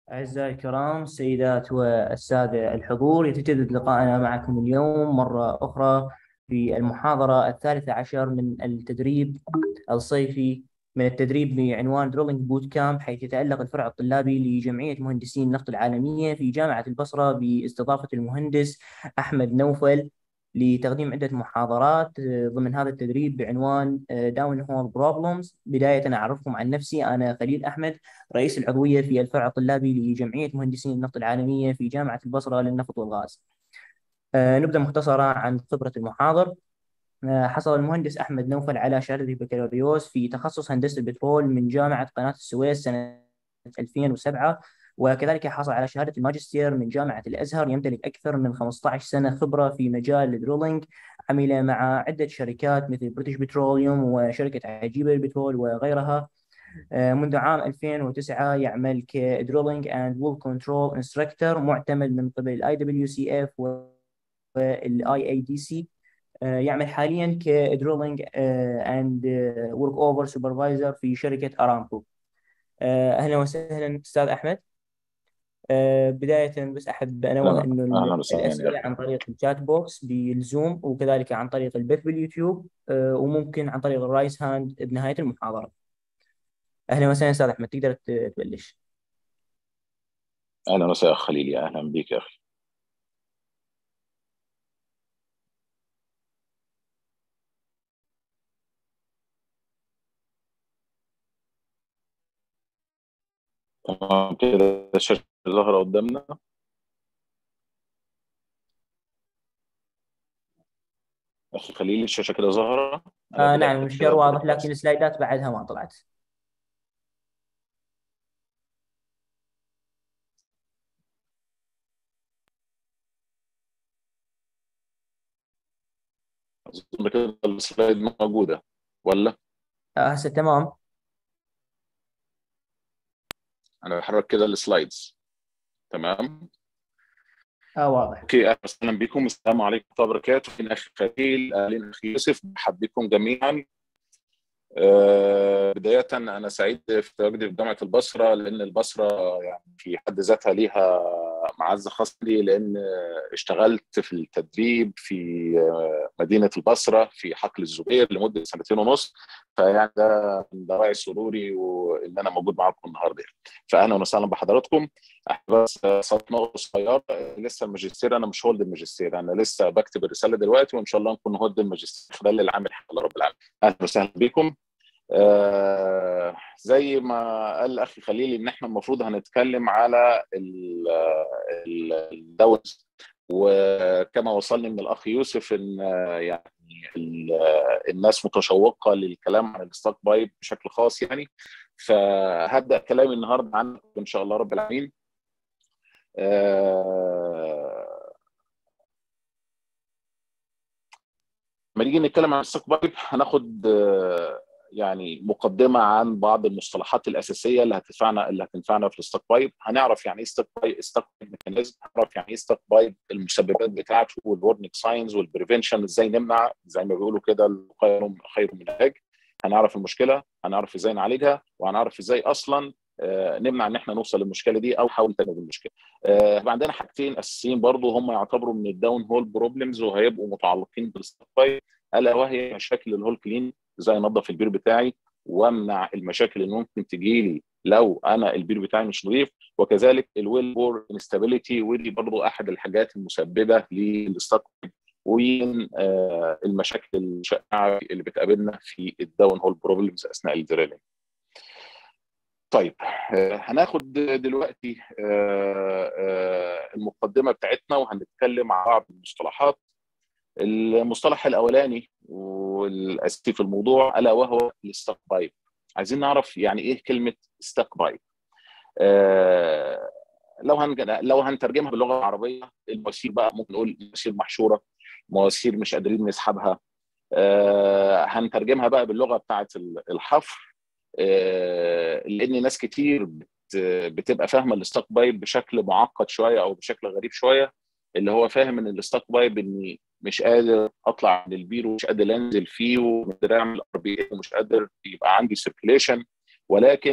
أعزائي الكرام السيدات والسادة الحضور يتجدد لقاءنا معكم اليوم مرة أخرى في المحاضرة الثالثة عشر من التدريب الصيفي من التدريب بعنوان درولينج بوت كامب حيث يتألق الفرع الطلابي لجمعية مهندسين النفط العالمية في جامعة البصرة باستضافة المهندس أحمد نوفل لتقديم عدة محاضرات آه، ضمن هذا التدريب بعنوان داون هول بروبلمز بداية أعرفكم عن نفسي أنا خليل أحمد رئيس العضوية في الفرع الطلابي لجمعية مهندسين النفط العالمية في جامعة البصرة للنفط والغاز آه، نبدأ مختصرا عن خبرة المحاضر آه، حصل المهندس أحمد نوفل على شهادة البكالوريوس في تخصص هندسة البترول من جامعة قناة السويس سنة 2007 وكذلك حصل على شهادة الماجستير من جامعة الأزهر يمتلك أكثر من 15 سنة خبرة في مجال الدرولينج عمل مع عدة شركات مثل بريتش بتروليوم وشركة عجيبة للبترول وغيرها آه، منذ عام 2009 يعمل كدرولينج اند وول كنترول انستراكتور معتمد من قبل الاي دبليو سي اف والاي اي دي سي يعمل حاليا كدرولينج اند ورك اوفر سوبرفايزر في شركه ارامكو آه، اهلا وسهلا استاذ احمد آه، بداية بس أحب أنوه إنه الأسئلة عن طريق الشات بوكس بالزوم وكذلك عن طريق البث باليوتيوب آه، وممكن عن طريق الرايس هاند بنهاية المحاضرة. أهلا وسهلا أستاذ أحمد تقدر تبلش. أهلا وسهلا خليلي أهلا بك يا أخي. تمام كده الشاشة ظاهرة قدامنا أخي خليل الشاشة كده ظاهرة آه نعم المشجر واضح لكن السلايدات بعدها ما طلعت أظن كده السلايد موجودة ولا؟ آه، هسه تمام انا بحرك كده السلايدز تمام اه واضح اوكي اهلا وسهلا بكم السلام عليكم ورحمه الله وبركاته اخي اخي خليل اهلا اخي يوسف برحب بكم جميعا آه بدايه انا سعيد في تواجدي في جامعه البصره لان البصره يعني في حد ذاتها ليها معزه خاصه لي لان اشتغلت في التدريب في مدينه البصره في حقل الزبير لمده سنتين ونص فيعني ده من دواعي سروري وان انا موجود معاكم النهارده فاهلا وسهلا بحضراتكم بس صوت نقطه صغيره لسه الماجستير انا مش هولد الماجستير انا لسه بكتب الرساله دلوقتي وان شاء الله نكون هولد الماجستير خلال العام الحمد لله رب العالمين اهلا وسهلا بكم آه زي ما قال اخي خليل ان احنا المفروض هنتكلم على الداونز وكما وصلني من الاخ يوسف ان يعني الناس متشوقه للكلام عن الستوك بايب بشكل خاص يعني فهبدا كلامي النهارده عنه ان شاء الله رب العالمين آه لما نيجي نتكلم عن الستوك بايب هناخد يعني مقدمه عن بعض المصطلحات الاساسيه اللي هتنفعنا اللي هتنفعنا في الستوك بايب هنعرف يعني ايه ستوك بايب ستوك ميكانيزم هنعرف يعني ايه ستوك بايب المسببات بتاعته والورنينج ساينز والبريفنشن ازاي نمنع زي ما بيقولوا كده الخير خير من العلاج هنعرف المشكله هنعرف ازاي نعالجها وهنعرف ازاي اصلا آه نمنع ان احنا نوصل للمشكله دي او نحاول نتجنب المشكله. آه عندنا حاجتين اساسيين برضو هم يعتبروا من الداون هول بروبلمز وهيبقوا متعلقين بالستوك بايب الا وهي مشاكل الهول كلين ازاي انظف البير بتاعي وامنع المشاكل اللي ممكن تجي لي لو انا البير بتاعي مش نظيف وكذلك الويل بور انستابيليتي ودي برضو احد الحاجات المسببه للستاك ومن آه المشاكل الشائعه اللي بتقابلنا في الداون هول بروبلمز اثناء الدريلينج. طيب آه هناخد دلوقتي آه المقدمه بتاعتنا وهنتكلم عن بعض المصطلحات المصطلح الاولاني والاساسي في الموضوع الا وهو الستاك بايب عايزين نعرف يعني ايه كلمه ستاك بايب آه لو هن... لو هنترجمها باللغه العربيه المواسير بقى ممكن نقول مواسير محشوره مواسير مش قادرين نسحبها آه هنترجمها بقى باللغه بتاعه الحفر آه لان ناس كتير بت... بتبقى فاهمه الستاك بايب بشكل معقد شويه او بشكل غريب شويه اللي هو فاهم ان الستاك بايب اني مش قادر اطلع من البير ومش قادر انزل فيه ومش قادر اعمل ار بي ومش قادر يبقى عندي سيركيليشن ولكن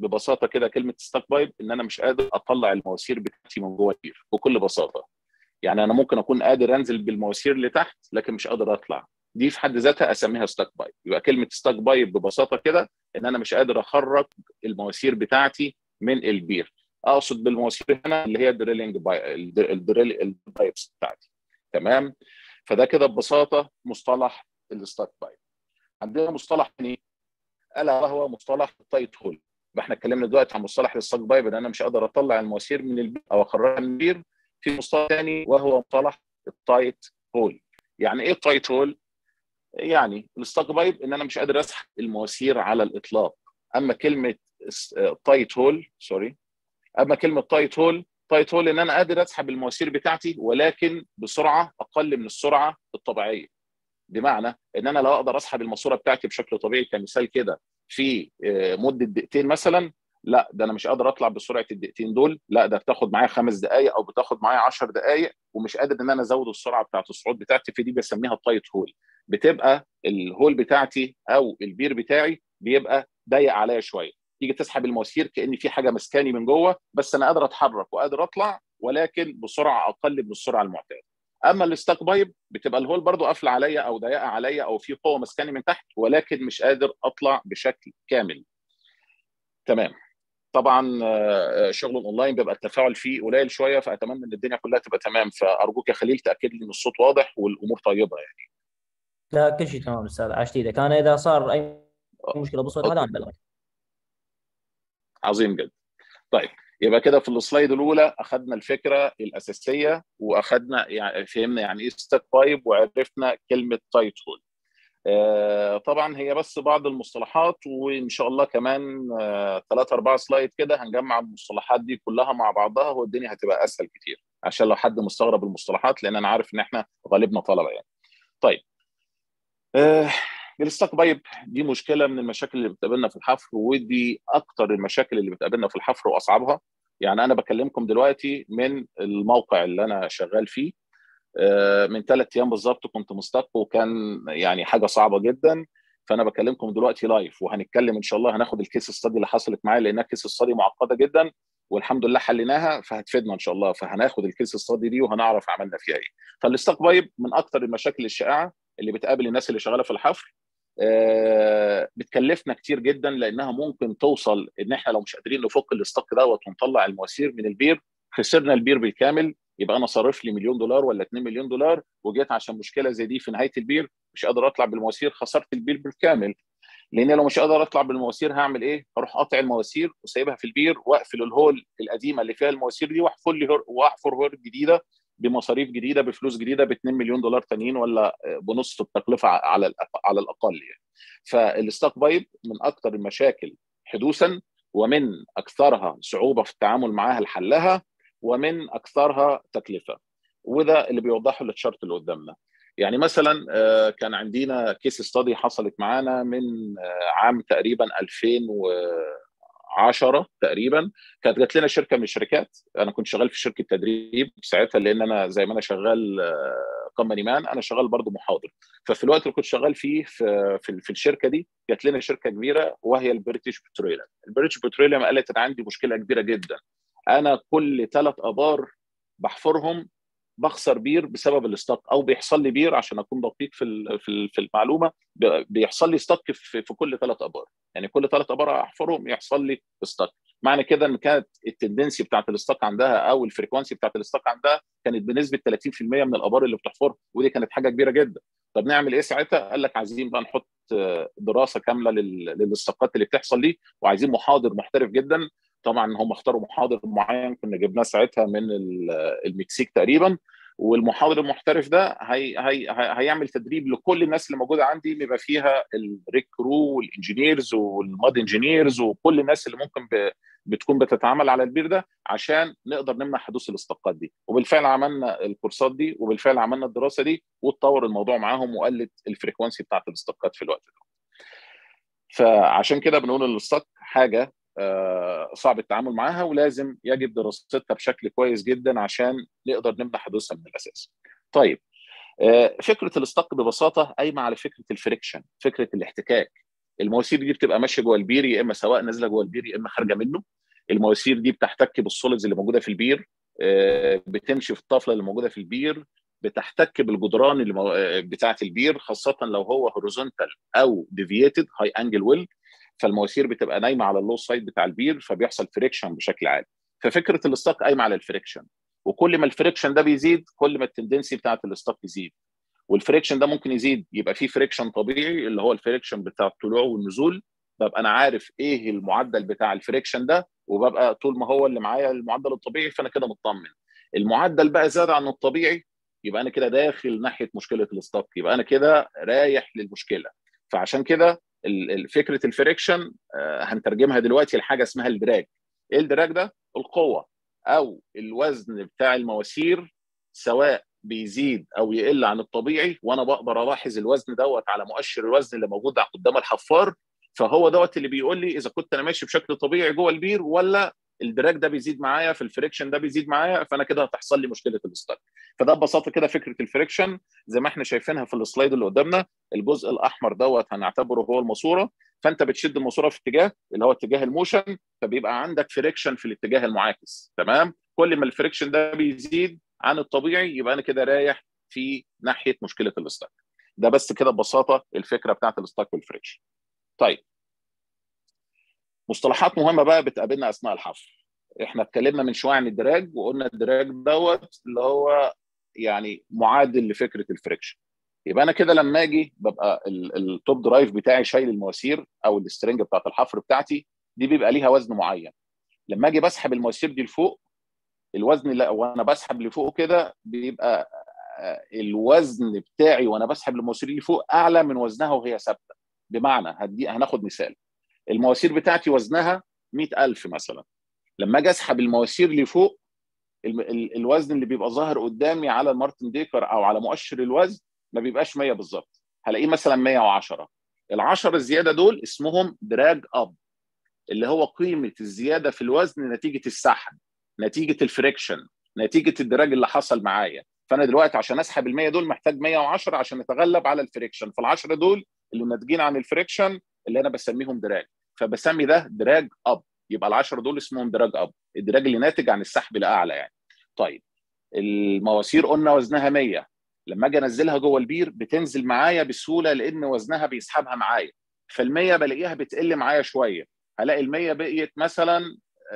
ببساطه كده كلمه ستاك بايب ان انا مش قادر اطلع المواسير بتاعتي من جوه البير بكل بساطه يعني انا ممكن اكون قادر انزل بالمواسير لتحت لكن مش قادر اطلع دي في حد ذاتها اسميها ستاك بايب يبقى كلمه ستاك بايب ببساطه كده ان انا مش قادر اخرج المواسير بتاعتي من البير اقصد بالمواسير هنا اللي هي الدريلنج باي الدريل البايبس بتاعتي تمام فده كده ببساطه مصطلح الستاك بايب عندنا مصطلح ثاني الا وهو مصطلح التايت هول احنا اتكلمنا دلوقتي عن مصطلح الستاك بايب ان انا مش قادر اطلع المواسير من البير او اخرجها من البير في مصطلح ثاني وهو مصطلح التايت هول يعني ايه التايت هول يعني الستاك بايب ان انا مش قادر اسحب المواسير على الاطلاق اما كلمه تايت هول سوري اما كلمه تايت هول تايت هول ان انا قادر اسحب المواسير بتاعتي ولكن بسرعه اقل من السرعه الطبيعيه بمعنى ان انا لو اقدر اسحب الماسوره بتاعتي بشكل طبيعي كمثال كده في مده دقيقتين مثلا لا ده انا مش قادر اطلع بسرعه الدقيقتين دول لا ده بتاخد معايا خمس دقائق او بتاخد معايا 10 دقائق ومش قادر ان انا ازود السرعه بتاعت الصعود بتاعتي في دي بسميها التايت هول بتبقى الهول بتاعتي او البير بتاعي بيبقى ضيق عليا شويه تيجي تسحب المواسير كان في حاجه مسكاني من جوه بس انا قادر اتحرك وقادر اطلع ولكن بسرعه اقل من السرعه المعتاده اما الستاك بايب بتبقى الهول برضو قافله عليا او ضيقه عليا او في قوه مسكاني من تحت ولكن مش قادر اطلع بشكل كامل تمام طبعا شغل الاونلاين بيبقى التفاعل فيه قليل شويه فاتمنى ان الدنيا كلها تبقى تمام فارجوك يا خليل تاكد لي ان الصوت واضح والامور طيبه يعني لا كل شيء تمام استاذ عشت ايدك انا اذا صار اي مشكله بالصوت هذا انا بلغك عظيم جدا طيب يبقى كده في السلايد الاولى اخذنا الفكره الاساسيه واخذنا يعني فهمنا يعني ايه ستاك بايب وعرفنا كلمه تايت هول آه طبعا هي بس بعض المصطلحات وان شاء الله كمان ثلاثة آه أربعة سلايد كده هنجمع المصطلحات دي كلها مع بعضها والدنيا هتبقى اسهل كتير عشان لو حد مستغرب المصطلحات لان انا عارف ان احنا غالبنا طلبه يعني. طيب آه الستاك بايب دي مشكله من المشاكل اللي بتقابلنا في الحفر ودي اكتر المشاكل اللي بتقابلنا في الحفر واصعبها يعني انا بكلمكم دلوقتي من الموقع اللي انا شغال فيه من ثلاث ايام بالظبط كنت مستق وكان يعني حاجه صعبه جدا فانا بكلمكم دلوقتي لايف وهنتكلم ان شاء الله هناخد الكيس ستادي اللي حصلت معايا لانها كيس ستادي معقده جدا والحمد لله حليناها فهتفيدنا ان شاء الله فهناخد الكيس ستادي دي وهنعرف عملنا فيها ايه فالستاك بايب من اكثر المشاكل الشائعه اللي بتقابل الناس اللي شغاله في الحفر آه بتكلفنا كتير جدا لانها ممكن توصل ان احنا لو مش قادرين نفك الاستاك دوت ونطلع المواسير من البير خسرنا البير بالكامل يبقى انا صارف لي مليون دولار ولا 2 مليون دولار وجيت عشان مشكله زي دي في نهايه البير مش قادر اطلع بالمواسير خسرت البير بالكامل لان لو مش قادر اطلع بالمواسير هعمل ايه؟ هروح قاطع المواسير وسايبها في البير واقفل الهول القديمه اللي فيها المواسير دي واحفر لي واحفر هول جديده بمصاريف جديده بفلوس جديده ب 2 مليون دولار تانيين ولا بنص التكلفه على على الاقل يعني. فالستاك بايب من اكثر المشاكل حدوثا ومن اكثرها صعوبه في التعامل معاها لحلها ومن اكثرها تكلفه وده اللي بيوضحه التشارت اللي قدامنا يعني مثلا كان عندنا كيس ستادي حصلت معانا من عام تقريبا 2010 تقريبا كانت جات لنا شركه من الشركات انا كنت شغال في شركه تدريب ساعتها لان انا زي ما انا شغال كومباني مان انا شغال برضه محاضر ففي الوقت اللي كنت شغال فيه في في, في الشركه دي جات لنا شركه كبيره وهي البريتش بتروليوم البريتش بتروليوم قالت انا عندي مشكله كبيره جدا انا كل ثلاث ابار بحفرهم بخسر بير بسبب الاستاك او بيحصل لي بير عشان اكون دقيق في في المعلومه بيحصل لي ستاك في, في كل ثلاث ابار يعني كل ثلاث ابار احفرهم يحصل لي ستاك معنى كده ان كانت التندنسي بتاعت الاستاك عندها او الفريكونسي بتاعت الاستاك عندها كانت بنسبه 30% من الابار اللي بتحفرها ودي كانت حاجه كبيره جدا طب نعمل ايه ساعتها؟ قال لك عايزين بقى نحط دراسه كامله للاستاقات اللي بتحصل دي وعايزين محاضر محترف جدا طبعا هم اختاروا محاضر معين كنا جبناه ساعتها من المكسيك تقريبا والمحاضر المحترف ده هي هي هيعمل تدريب لكل الناس اللي موجوده عندي بيبقى فيها الريك كرو والانجينيرز والماد انجينيرز وكل الناس اللي ممكن ب... بتكون بتتعامل على البير ده عشان نقدر نمنع حدوث الاستقاءات دي وبالفعل عملنا الكورسات دي وبالفعل عملنا الدراسه دي واتطور الموضوع معاهم وقلت الفريكونسي بتاعت الاستقاءات في الوقت ده فعشان كده بنقول الاستاك حاجه صعب التعامل معاها ولازم يجب دراستها بشكل كويس جدا عشان نقدر نمنع حدوثها من الاساس. طيب فكره الاستق ببساطه قايمه على فكره الفريكشن، فكره الاحتكاك. المواسير دي بتبقى ماشيه جوه البير يا اما سواء نازله جوه البير يا اما خارجه منه المواسير دي بتحتك بالسوليدز اللي موجوده في البير بتمشي في الطفله اللي موجوده في البير بتحتك بالجدران اللي مو... بتاعه البير خاصه لو هو هوريزونتال او ديفييتد هاي انجل ويل فالمواسير بتبقى نايمه على اللو سايد بتاع البير فبيحصل فريكشن بشكل عالي ففكره الاستاك قايمه على الفريكشن وكل ما الفريكشن ده بيزيد كل ما التندنسي بتاعه الاستاك تزيد والفريكشن ده ممكن يزيد يبقى فيه فريكشن طبيعي اللي هو الفريكشن بتاع الطلوع والنزول ببقى انا عارف ايه المعدل بتاع الفريكشن ده وببقى طول ما هو اللي معايا المعدل الطبيعي فانا كده مطمن المعدل بقى زاد عن الطبيعي يبقى انا كده داخل ناحيه مشكله الاستاك يبقى انا كده رايح للمشكله فعشان كده فكره الفريكشن هنترجمها دلوقتي لحاجه اسمها الدراج ايه الدراج ده القوه او الوزن بتاع المواسير سواء بيزيد او يقل عن الطبيعي وانا بقدر الاحظ الوزن دوت على مؤشر الوزن اللي موجود قدام الحفار فهو دوت اللي بيقول لي اذا كنت انا ماشي بشكل طبيعي جوه البير ولا الدراج ده بيزيد معايا في الفريكشن ده بيزيد معايا فانا كده هتحصل لي مشكله الاستاك فده ببساطه كده فكره الفريكشن زي ما احنا شايفينها في السلايد اللي قدامنا الجزء الاحمر دوت هنعتبره هو الماسوره فانت بتشد الماسوره في اتجاه اللي هو اتجاه الموشن فبيبقى عندك فريكشن في الاتجاه المعاكس تمام كل ما الفريكشن ده بيزيد عن الطبيعي يبقى انا كده رايح في ناحيه مشكله الاستاك ده بس كده ببساطه الفكره بتاعت الاستاك والفريكشن طيب مصطلحات مهمه بقى بتقابلنا اثناء الحفر احنا اتكلمنا من شويه عن الدراج وقلنا الدراج دوت اللي هو يعني معادل لفكره الفريكشن يبقى انا كده لما اجي ببقى التوب درايف بتاعي شايل المواسير او السترنج بتاعت الحفر بتاعتي دي بيبقى ليها وزن معين لما اجي بسحب المواسير دي لفوق الوزن اللي وانا بسحب لفوق كده بيبقى الوزن بتاعي وانا بسحب المواسير اللي فوق اعلى من وزنها وهي ثابته بمعنى هدي هناخد مثال المواسير بتاعتي وزنها 100000 مثلا لما اجي اسحب المواسير لفوق الوزن اللي بيبقى ظاهر قدامي على المارتن ديكر او على مؤشر الوزن ما بيبقاش 100 بالظبط هلاقيه مثلا 110 ال10 الزياده دول اسمهم دراج اب اللي هو قيمه الزياده في الوزن نتيجه السحب نتيجه الفريكشن نتيجه الدراج اللي حصل معايا فانا دلوقتي عشان اسحب ال 100 دول محتاج 110 عشان اتغلب على الفريكشن فال10 دول اللي ناتجين عن الفريكشن اللي انا بسميهم دراج فبسمي ده دراج اب يبقى ال10 دول اسمهم دراج اب الدراج اللي ناتج عن السحب لاعلى يعني طيب المواسير قلنا وزنها 100 لما اجي انزلها جوه البير بتنزل معايا بسهوله لان وزنها بيسحبها معايا فال100 بلاقيها بتقل معايا شويه هلاقي ال100 بقيت مثلا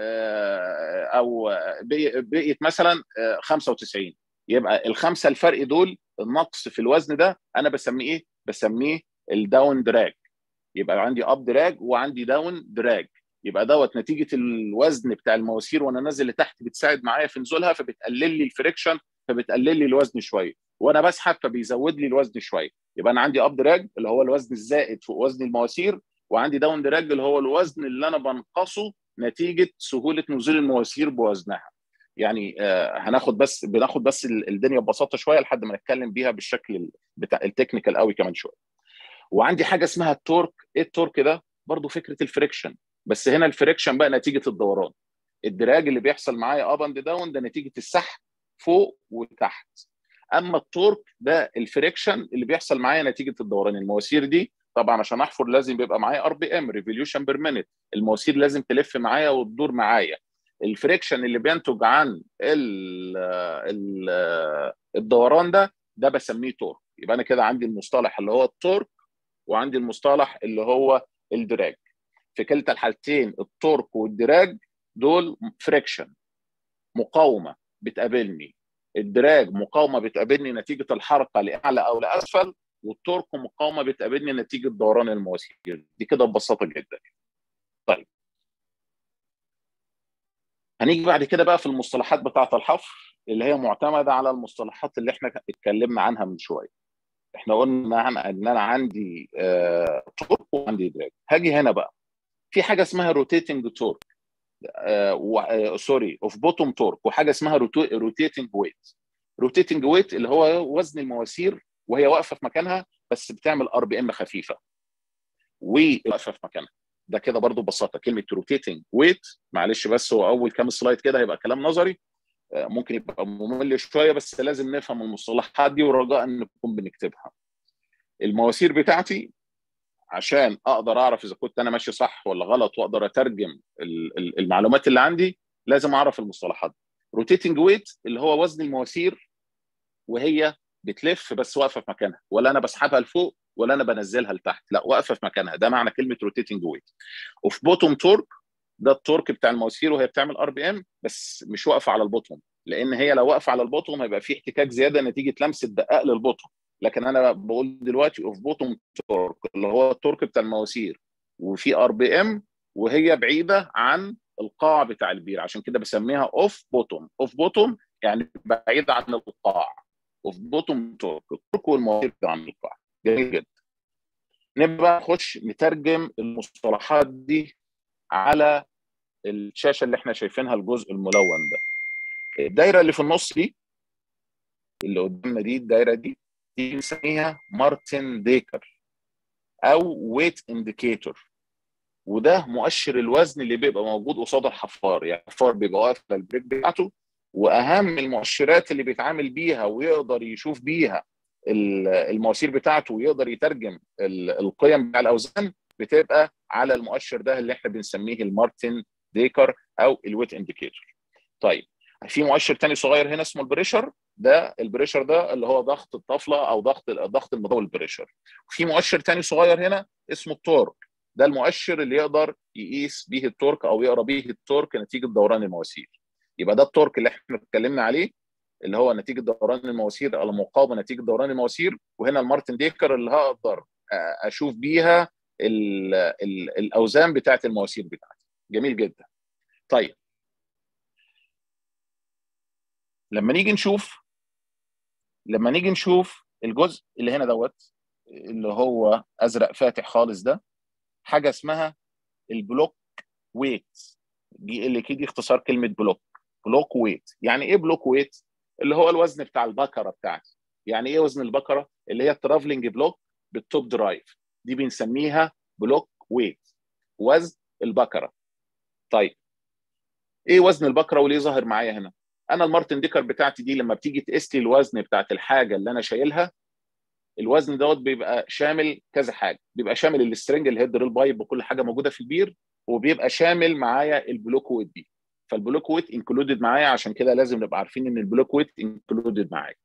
او بقيت مثلا 95 يبقى الخمسه الفرق دول النقص في الوزن ده انا بسميه ايه؟ بسميه الداون دراج يبقى عندي اب دراج وعندي داون دراج يبقى دوت نتيجه الوزن بتاع المواسير وانا نازل لتحت بتساعد معايا في نزولها فبتقلل لي الفريكشن فبتقلل لي الوزن شويه وانا بسحب فبيزود لي الوزن شويه يبقى انا عندي اب دراج اللي هو الوزن الزائد فوق وزن المواسير وعندي داون دراج اللي هو الوزن اللي انا بنقصه نتيجه سهوله نزول المواسير بوزنها يعني آه هناخد بس بناخد بس الدنيا ببساطه شويه لحد ما نتكلم بيها بالشكل بتاع التكنيكال قوي كمان شويه وعندي حاجه اسمها التورك ايه التورك ده برضو فكره الفريكشن بس هنا الفريكشن بقى نتيجه الدوران الدراج اللي بيحصل معايا اب اند داون ده نتيجه السحب فوق وتحت اما التورك ده الفريكشن اللي بيحصل معايا نتيجه الدوران المواسير دي طبعا عشان احفر لازم يبقى معايا ار بي ام ريفوليوشن بير مينيت المواسير لازم تلف معايا وتدور معايا الفريكشن اللي بينتج عن ال ال الدوران ده ده بسميه تورك يبقى انا كده عندي المصطلح اللي هو التورك وعندي المصطلح اللي هو الدراج في كلتا الحالتين التورك والدراج دول فريكشن مقاومه بتقابلني الدراج مقاومه بتقابلني نتيجه الحركه لاعلى او لاسفل والتورك مقاومه بتقابلني نتيجه دوران المواسير دي كده ببساطه جدا طيب هنيجي بعد كده بقى في المصطلحات بتاعه الحفر اللي هي معتمده على المصطلحات اللي احنا اتكلمنا عنها من شويه احنا قلنا ان انا عندي آه تورك وعندي دراج هاجي هنا بقى في حاجه اسمها روتيتنج تورك آه سوري اوف بوتوم تورك وحاجه اسمها روتيتنج ويت روتيتنج ويت اللي هو وزن المواسير وهي واقفه في مكانها بس بتعمل ار بي ام خفيفه وواقفه في مكانها ده كده برضو ببساطه كلمه روتيتنج ويت معلش بس هو اول كام سلايد كده هيبقى كلام نظري آه ممكن يبقى ممل شويه بس لازم نفهم المصطلحات دي ورجاء ان نكون بنكتبها المواسير بتاعتي عشان اقدر اعرف اذا كنت انا ماشي صح ولا غلط واقدر اترجم المعلومات اللي عندي لازم اعرف المصطلحات روتيتنج ويت اللي هو وزن المواسير وهي بتلف بس واقفه في مكانها ولا انا بسحبها لفوق ولا انا بنزلها لتحت لا واقفه في مكانها ده معنى كلمه روتيتنج ويت وفي بوتوم تورك ده التورك بتاع المواسير وهي بتعمل ار بي ام بس مش واقفه على البوتوم لان هي لو واقفه على البوتوم هيبقى في احتكاك زياده نتيجه لمس الدقاق للبوتوم لكن انا بقول دلوقتي اوف بوتوم تورك اللي هو التورك بتاع المواسير وفي ار بي ام وهي بعيده عن القاع بتاع البير عشان كده بسميها اوف بوتوم اوف بوتوم يعني بعيد عن القاع اوف بوتوم تورك التورك والمواسير عن القاع جميل جدا نبقى نخش نترجم المصطلحات دي على الشاشه اللي احنا شايفينها الجزء الملون ده الدايره اللي في النص دي اللي قدامنا دي الدايره دي دي بنسميها مارتن ديكر او ويت انديكيتور وده مؤشر الوزن اللي بيبقى موجود قصاد الحفار يعني الحفار بيبقى واقف على البريك بتاعته واهم المؤشرات اللي بيتعامل بيها ويقدر يشوف بيها المواسير بتاعته ويقدر يترجم القيم بتاع الاوزان بتبقى على المؤشر ده اللي احنا بنسميه المارتن ديكر او الويت انديكيتور طيب في مؤشر تاني صغير هنا اسمه البريشر ده البريشر ده اللي هو ضغط الطفله او ضغط ضغط المضاد البريشر وفي مؤشر تاني صغير هنا اسمه التورك ده المؤشر اللي يقدر يقيس به التورك او يقرا به التورك نتيجه دوران المواسير يبقى ده التورك اللي احنا اتكلمنا عليه اللي هو نتيجه دوران المواسير او المقاومه نتيجه دوران المواسير وهنا المارتن ديكر اللي هقدر اشوف بيها ال ال الاوزان بتاعه المواسير بتاعتي جميل جدا طيب لما نيجي نشوف لما نيجي نشوف الجزء اللي هنا دوت اللي هو ازرق فاتح خالص ده حاجه اسمها البلوك ويت دي اللي كده اختصار كلمه بلوك بلوك ويت يعني ايه بلوك ويت اللي هو الوزن بتاع البكره بتاعتي يعني ايه وزن البكره اللي هي الترافلنج بلوك بالتوب درايف دي بنسميها بلوك ويت وزن البكره طيب ايه وزن البكره وليه ظاهر معايا هنا انا المارتن ديكر بتاعتي دي لما بتيجي تقيس لي الوزن بتاعت الحاجه اللي انا شايلها الوزن دوت بيبقى شامل كذا حاجه بيبقى شامل السترنج الهيد ريل بايب وكل حاجه موجوده في البير وبيبقى شامل معايا البلوك ويت دي فالبلوك ويت انكلودد معايا عشان كده لازم نبقى عارفين ان البلوك ويت انكلودد معاك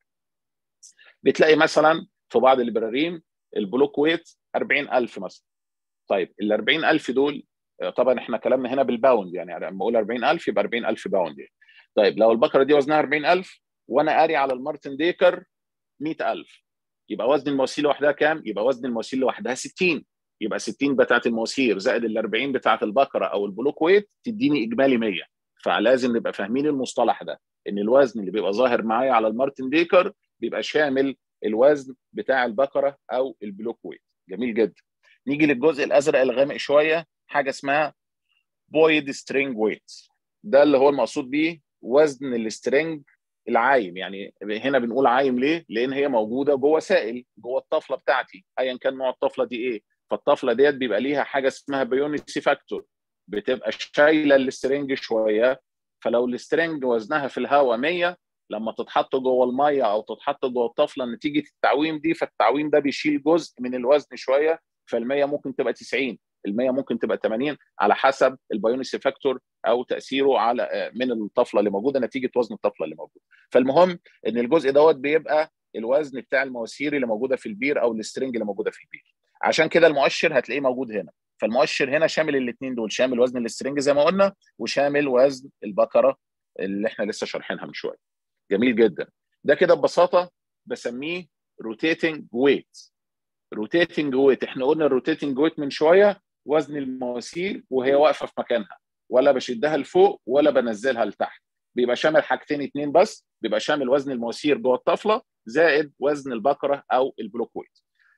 بتلاقي مثلا في بعض البراريم البلوك ويت 40000 مثلا طيب ال 40000 دول طبعا احنا كلامنا هنا بالباوند يعني لما اقول 40000 يبقى 40000 باوند يعني. طيب لو البقره دي وزنها 40000 وانا قاري على المارتن ديكر 100000 يبقى وزن المواسير لوحدها كام؟ يبقى وزن المواسير لوحدها 60 يبقى 60 بتاعت المواسير زائد ال 40 بتاعت البقره او البلوك ويت تديني اجمالي 100 فلازم نبقى فاهمين المصطلح ده ان الوزن اللي بيبقى ظاهر معايا على المارتن ديكر بيبقى شامل الوزن بتاع البقره او البلوك ويت جميل جدا نيجي للجزء الازرق الغامق شويه حاجه اسمها بويد سترينج ويت ده اللي هو المقصود بيه وزن السترينج العايم يعني هنا بنقول عايم ليه؟ لان هي موجوده جوه سائل جوه الطفله بتاعتي ايا كان نوع الطفله دي ايه فالطفله ديت بيبقى ليها حاجه اسمها بيونيسي فاكتور بتبقى شايله السترنج شويه فلو السترنج وزنها في الهواء 100 لما تتحط جوه الميه او تتحط جوه الطفله نتيجه التعويم دي فالتعويم ده بيشيل جزء من الوزن شويه فال100 ممكن تبقى 90 ال100 ممكن تبقى 80 على حسب البايونيسي فاكتور او تاثيره على من الطفله اللي موجوده نتيجه وزن الطفله اللي موجوده فالمهم ان الجزء دوت بيبقى الوزن بتاع المواسير اللي موجوده في البير او السترنج اللي موجوده في البير عشان كده المؤشر هتلاقيه موجود هنا فالمؤشر هنا شامل الاثنين دول شامل وزن السترنج زي ما قلنا وشامل وزن البقره اللي احنا لسه شارحينها من شويه جميل جدا ده كده ببساطه بسميه روتيتنج ويت روتيتنج ويت احنا قلنا الروتيتنج ويت من شويه وزن المواسير وهي واقفه في مكانها ولا بشدها لفوق ولا بنزلها لتحت بيبقى شامل حاجتين اتنين بس بيبقى شامل وزن المواسير جوه الطفله زائد وزن البقره او البلوك ويت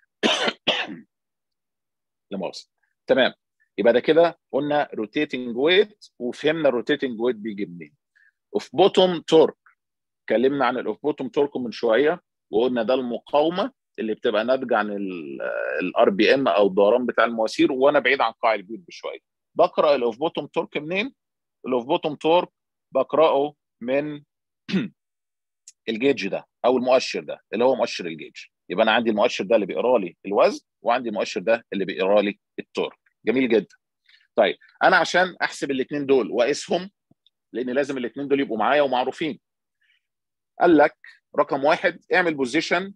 لمؤاخذه تمام يبقى ده كده قلنا روتيتنج ويت وفهمنا الروتيتنج ويت بيجي منين اوف بوتوم تورك اتكلمنا عن الاوف بوتوم تورك من شويه وقلنا ده المقاومه اللي بتبقى ناتجه عن الار بي ام او الدوران بتاع المواسير وانا بعيد عن قاع البيوت بشويه بقرا الاوف بوتوم تورك منين الاوف بوتوم تورك بقراه من الجيج ده او المؤشر ده اللي هو مؤشر الجيج يبقى انا عندي المؤشر ده اللي بيقرا لي الوزن وعندي المؤشر ده اللي بيقرا لي التورك جميل جدا طيب انا عشان احسب الاثنين دول واقيسهم لان لازم الاثنين دول يبقوا معايا ومعروفين قال لك رقم واحد اعمل بوزيشن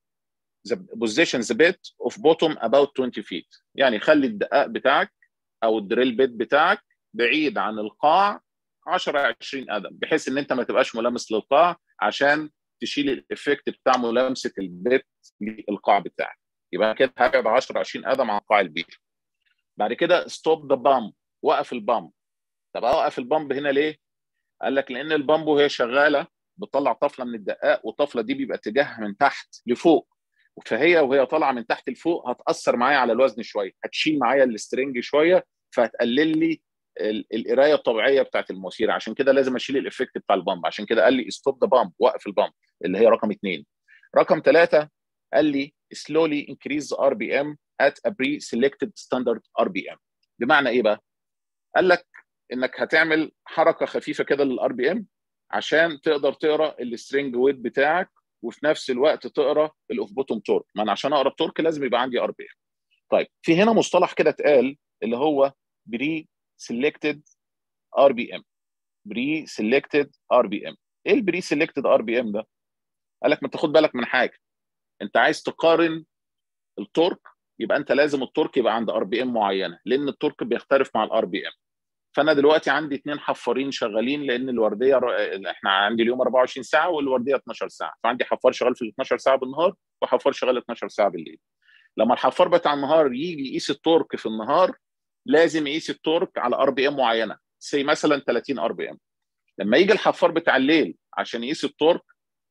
the position the bit of bottom about 20 feet يعني خلي الدقاق بتاعك او الدريل بيت بتاعك بعيد عن القاع 10 20 قدم بحيث ان انت ما تبقاش ملامس للقاع عشان تشيل الايفكت بتاع ملامسه البيت للقاع بتاعك يبقى كده هبعد 10 20 قدم عن قاع البير بعد كده ستوب ذا بامب وقف البامب طب اوقف البامب هنا ليه؟ قال لك لان البامب وهي شغاله بتطلع طفله من الدقاق والطفله دي بيبقى اتجاهها من تحت لفوق فهي وهي طالعه من تحت لفوق هتاثر معايا على الوزن شويه هتشيل معايا السترنج شويه فهتقلل لي القرايه الطبيعيه بتاعت المواسير عشان كده لازم اشيل الايفكت بتاع البامب عشان كده قال لي ستوب ذا بامب وقف البامب اللي هي رقم اثنين رقم ثلاثه قال لي slowly increase the RPM at a pre-selected standard RPM بمعنى ايه بقى؟ قال لك انك هتعمل حركه خفيفه كده للار بي ام عشان تقدر تقرا السترنج ويت بتاعك وفي نفس الوقت تقرا الاوف بوتوم تورك ما انا عشان اقرا التورك لازم يبقى عندي ار بي ام طيب في هنا مصطلح كده اتقال اللي هو بري سيلكتد ار بي ام بري سيلكتد ار بي ام ايه البري سيلكتد ار بي ام ده قال لك ما تاخد بالك من حاجه انت عايز تقارن التورك يبقى انت لازم التورك يبقى عند ار بي ام معينه لان التورك بيختلف مع الار بي ام فانا دلوقتي عندي اثنين حفارين شغالين لان الورديه احنا عندي اليوم 24 ساعه والورديه 12 ساعه فعندي حفار شغال في ال 12 ساعه بالنهار وحفار شغال 12 ساعه بالليل لما الحفار بتاع النهار يجي يقيس التورك في النهار لازم يقيس التورك على ار بي ام معينه سي مثلا 30 ار بي ام لما يجي الحفار بتاع الليل عشان يقيس التورك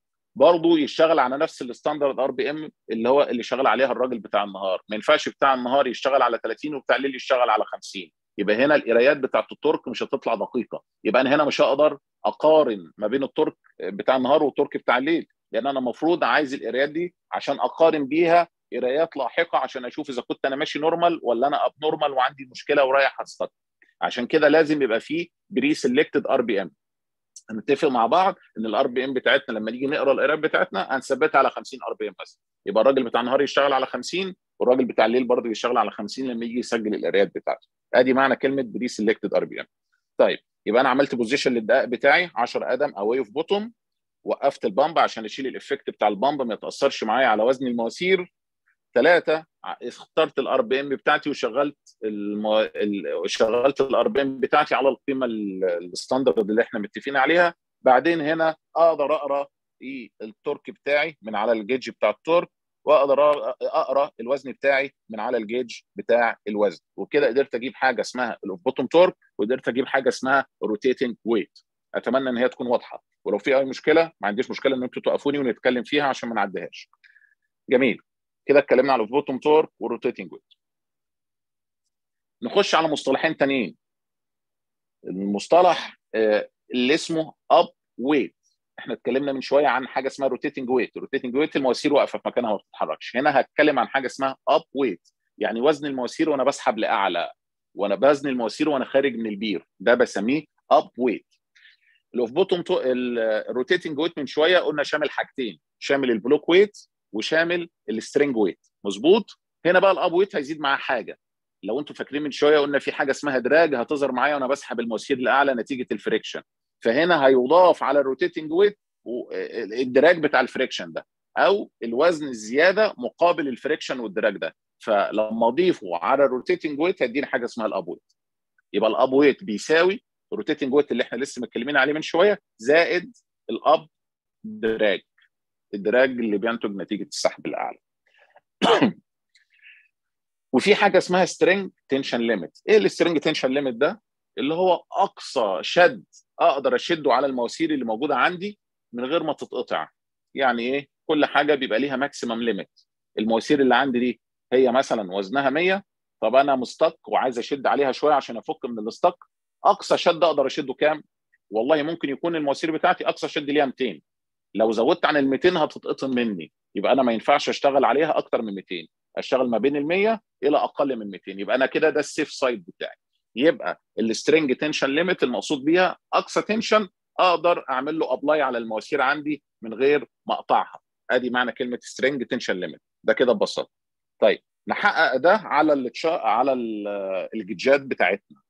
برضه يشتغل على نفس الستاندرد ار بي ام اللي هو اللي شغال عليها الراجل بتاع النهار ما ينفعش بتاع النهار يشتغل على 30 وبتاع الليل يشتغل على 50 يبقى هنا القرايات بتاعت التورك مش هتطلع دقيقه يبقى انا هنا مش هقدر اقارن ما بين التورك بتاع النهار والتورك بتاع الليل لان انا المفروض عايز القرايات دي عشان اقارن بيها قرايات لاحقه عشان اشوف اذا كنت انا ماشي نورمال ولا انا اب نورمال وعندي مشكله ورايح استك عشان كده لازم يبقى فيه بري سيلكتد ار بي ام هنتفق مع بعض ان الار بي ام بتاعتنا لما نيجي نقرا القرايات بتاعتنا هنثبتها على 50 ار بي ام بس يبقى الراجل بتاع النهار يشتغل على 50 والراجل بتاع الليل برضه يشتغل على 50 لما يجي يسجل القرايات بتاعته ادي معنى كلمه بري سيلكتد ار بي ام طيب يبقى انا عملت بوزيشن للدقائق بتاعي 10 قدم اواي اوف بوتوم وقفت البامب عشان اشيل الايفكت بتاع البامب ما يتاثرش معايا على وزن المواسير ثلاثه اخترت الار بي ام بتاعتي وشغلت المو... ال... شغلت الار بي ام بتاعتي على القيمه الستاندرد اللي احنا متفقين عليها بعدين هنا اقدر اقرا التورك بتاعي من على الجيج بتاع التورك واقدر اقرا الوزن بتاعي من على الجيج بتاع الوزن وكده قدرت اجيب حاجه اسمها البوتوم تورك وقدرت اجيب حاجه اسمها روتيتنج ويت اتمنى ان هي تكون واضحه ولو في اي مشكله ما عنديش مشكله ان انتوا توقفوني ونتكلم فيها عشان ما نعديهاش جميل كده اتكلمنا على البوتوم تورك والروتيتنج ويت نخش على مصطلحين تانيين المصطلح اللي اسمه اب ويت احنا اتكلمنا من شويه عن حاجه اسمها روتيتنج ويت الروتيتنج ويت المواسير واقفه في مكانها ما بتتحركش هنا هتكلم عن حاجه اسمها اب ويت يعني وزن المواسير وانا بسحب لاعلى وانا بزن المواسير وانا خارج من البير ده بسميه اب ويت الاوف بوتوم الروتيتنج ويت من شويه قلنا شامل حاجتين شامل البلوك ويت وشامل السترينج ويت مظبوط هنا بقى الاب ويت هيزيد معاه حاجه لو انتم فاكرين من شويه قلنا في حاجه اسمها دراج هتظهر معايا وانا بسحب المواسير لاعلى نتيجه الفريكشن فهنا هيضاف على الروتيتنج ويت الدراج بتاع الفريكشن ده او الوزن الزياده مقابل الفريكشن والدراج ده فلما اضيفه على الروتيتنج ويت هيديني حاجه اسمها الاب ويت يبقى الاب ويت بيساوي الروتيتنج ويت اللي احنا لسه متكلمين عليه من شويه زائد الاب دراج الدراج اللي بينتج نتيجه السحب الاعلى وفي حاجه اسمها سترينج تنشن ليميت ايه السترينج تنشن ليميت ده اللي هو اقصى شد اقدر اشده على المواسير اللي موجوده عندي من غير ما تتقطع يعني ايه كل حاجه بيبقى ليها ماكسيمم ليميت المواسير اللي عندي دي هي مثلا وزنها 100 طب انا مستك وعايز اشد عليها شويه عشان افك من الاستك اقصى شد اقدر اشده كام والله ممكن يكون المواسير بتاعتي اقصى شد ليها 200 لو زودت عن ال 200 هتتقطم مني يبقى انا ما ينفعش اشتغل عليها اكتر من 200 اشتغل ما بين ال 100 الى اقل من 200 يبقى انا كده ده السيف سايد بتاعي يبقى السترينج تنشن ليميت المقصود بيها اقصى تنشن اقدر اعمل له ابلاي على المواسير عندي من غير ما اقطعها ادي معنى كلمه سترينج تنشن ليميت ده كده ببساطه طيب نحقق ده على التشا... على الجيجات بتاعتنا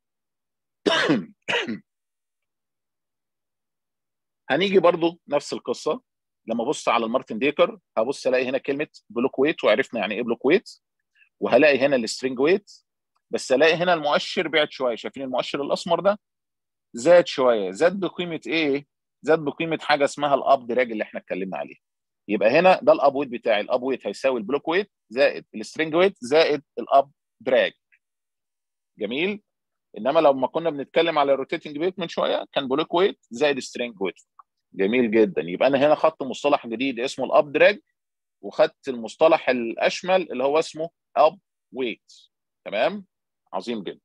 هنيجي برضو نفس القصه لما ابص على المارتن ديكر هبص الاقي هنا كلمه بلوك ويت وعرفنا يعني ايه بلوك ويت وهلاقي هنا السترينج ويت بس الاقي هنا المؤشر بعد شويه شايفين المؤشر الاسمر ده زاد شويه زاد بقيمه ايه زاد بقيمه حاجه اسمها الاب دراج اللي احنا اتكلمنا عليه يبقى هنا ده الاب ويت بتاعي الاب ويت هيساوي البلوك ويت زائد السترينج ويت زائد الاب دراج جميل انما لما كنا بنتكلم على الروتيتنج ويت من شويه كان بلوك ويت زائد سترينج ويت جميل جدا يبقى انا هنا خدت مصطلح جديد اسمه الاب دراج وخدت المصطلح الاشمل اللي هو اسمه اب ويت تمام عظيم جدا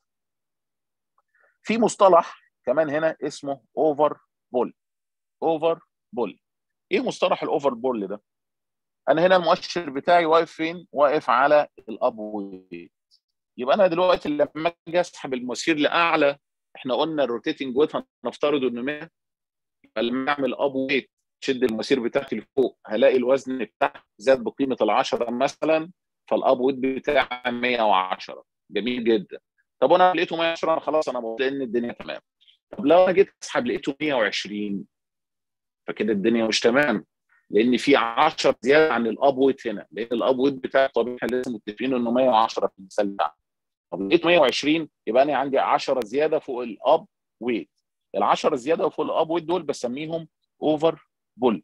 في مصطلح كمان هنا اسمه اوفر بول اوفر بول ايه مصطلح الاوفر بول ده انا هنا المؤشر بتاعي واقف فين واقف على الاب ويت يبقى انا دلوقتي لما اجي اسحب المسير لاعلى احنا قلنا الروتيتنج ويت هنفترض انه 100 لما اعمل اب ويت شد المسير بتاعتي لفوق هلاقي الوزن بتاعي زاد بقيمه ال10 مثلا فالاب ويت بتاعي 110 جميل جدا طب انا لقيته 110 خلاص انا بقول ان الدنيا تمام طب لو انا جيت اسحب لقيته 120 فكده الدنيا مش تمام لان في 10 زياده عن الاب ويت هنا لان الاب ويت بتاعي طبيعي احنا لازم متفقين انه 110 في المثال بتاعنا طب لقيت 120 يبقى انا عندي 10 زياده فوق الاب ويت ال 10 زياده فوق الاب ويت دول بسميهم اوفر بول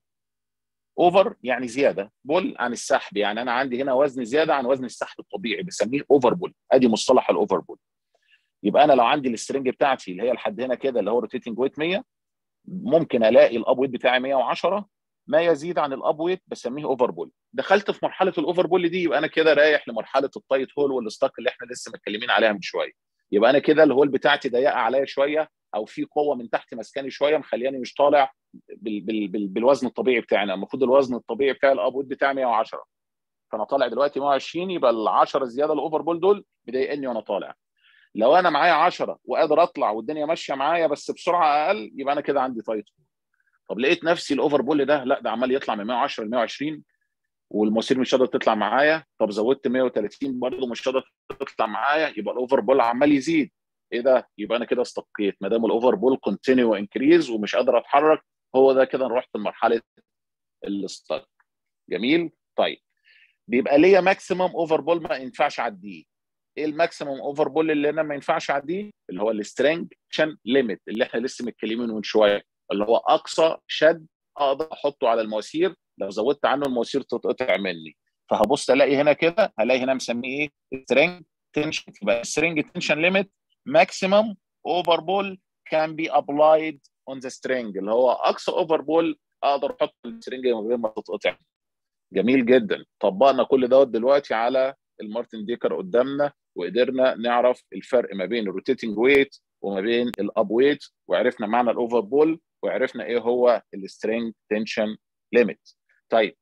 اوفر يعني زياده بول عن السحب يعني انا عندي هنا وزن زياده عن وزن السحب الطبيعي بسميه اوفر بول ادي مصطلح الاوفر بول يبقى انا لو عندي السترنج بتاعتي اللي هي لحد هنا كده اللي هو روتيتنج ويت 100 ممكن الاقي الاب ويت بتاعي 110 ما يزيد عن الاب ويت بسميه اوفر بول دخلت في مرحله الاوفر بول دي يبقى انا كده رايح لمرحله التايت هول والستاك اللي احنا لسه متكلمين عليها من شويه يبقى انا كده الهول بتاعتي ضيقه عليا شويه او في قوه من تحت ماسكاني شويه مخلياني مش طالع بال بال بال بالوزن الطبيعي بتاعنا المفروض الوزن الطبيعي بتاع الاب ويت بتاعي 110 فانا طالع دلوقتي 120 يبقى ال 10 الزياده الاوفر بول دول مضايقني وانا طالع لو انا معايا 10 وقادر اطلع والدنيا ماشيه معايا بس بسرعه اقل يبقى انا كده عندي تايت طب لقيت نفسي الاوفر بول ده لا ده عمال يطلع من 110 ل 120 والمواسير مش قادره تطلع معايا طب زودت 130 برضه مش قادره تطلع معايا يبقى الاوفر بول عمال يزيد ايه ده يبقى انا كده استقيت ما دام الاوفر بول كونتينيو انكريز ومش قادر اتحرك هو ده كده رحت لمرحله الاستاك جميل طيب بيبقى ليا ماكسيمم اوفر بول ما ينفعش اعديه ايه الماكسيمم اوفر بول اللي انا ما ينفعش اعديه اللي هو السترينجشن ليميت اللي احنا لسه متكلمين من شويه اللي هو اقصى شد اقدر احطه على المواسير لو زودت عنه المواسير تتقطع مني فهبص الاقي هنا كده هلاقي هنا مسميه ايه سترينج تنشن يبقى سترينج تنشن ليميت ماكسيمم اوفر بول كان بي ابلايد اون ذا سترينج اللي هو اقصى اوفر بول اقدر احط السترينج من غير ما تتقطع جميل جدا طبقنا كل دوت دلوقتي على المارتن ديكر قدامنا وقدرنا نعرف الفرق ما بين الروتيتنج ويت وما بين الاب ويت وعرفنا معنى الاوفر بول وعرفنا ايه هو السترينج تنشن ليميت طيب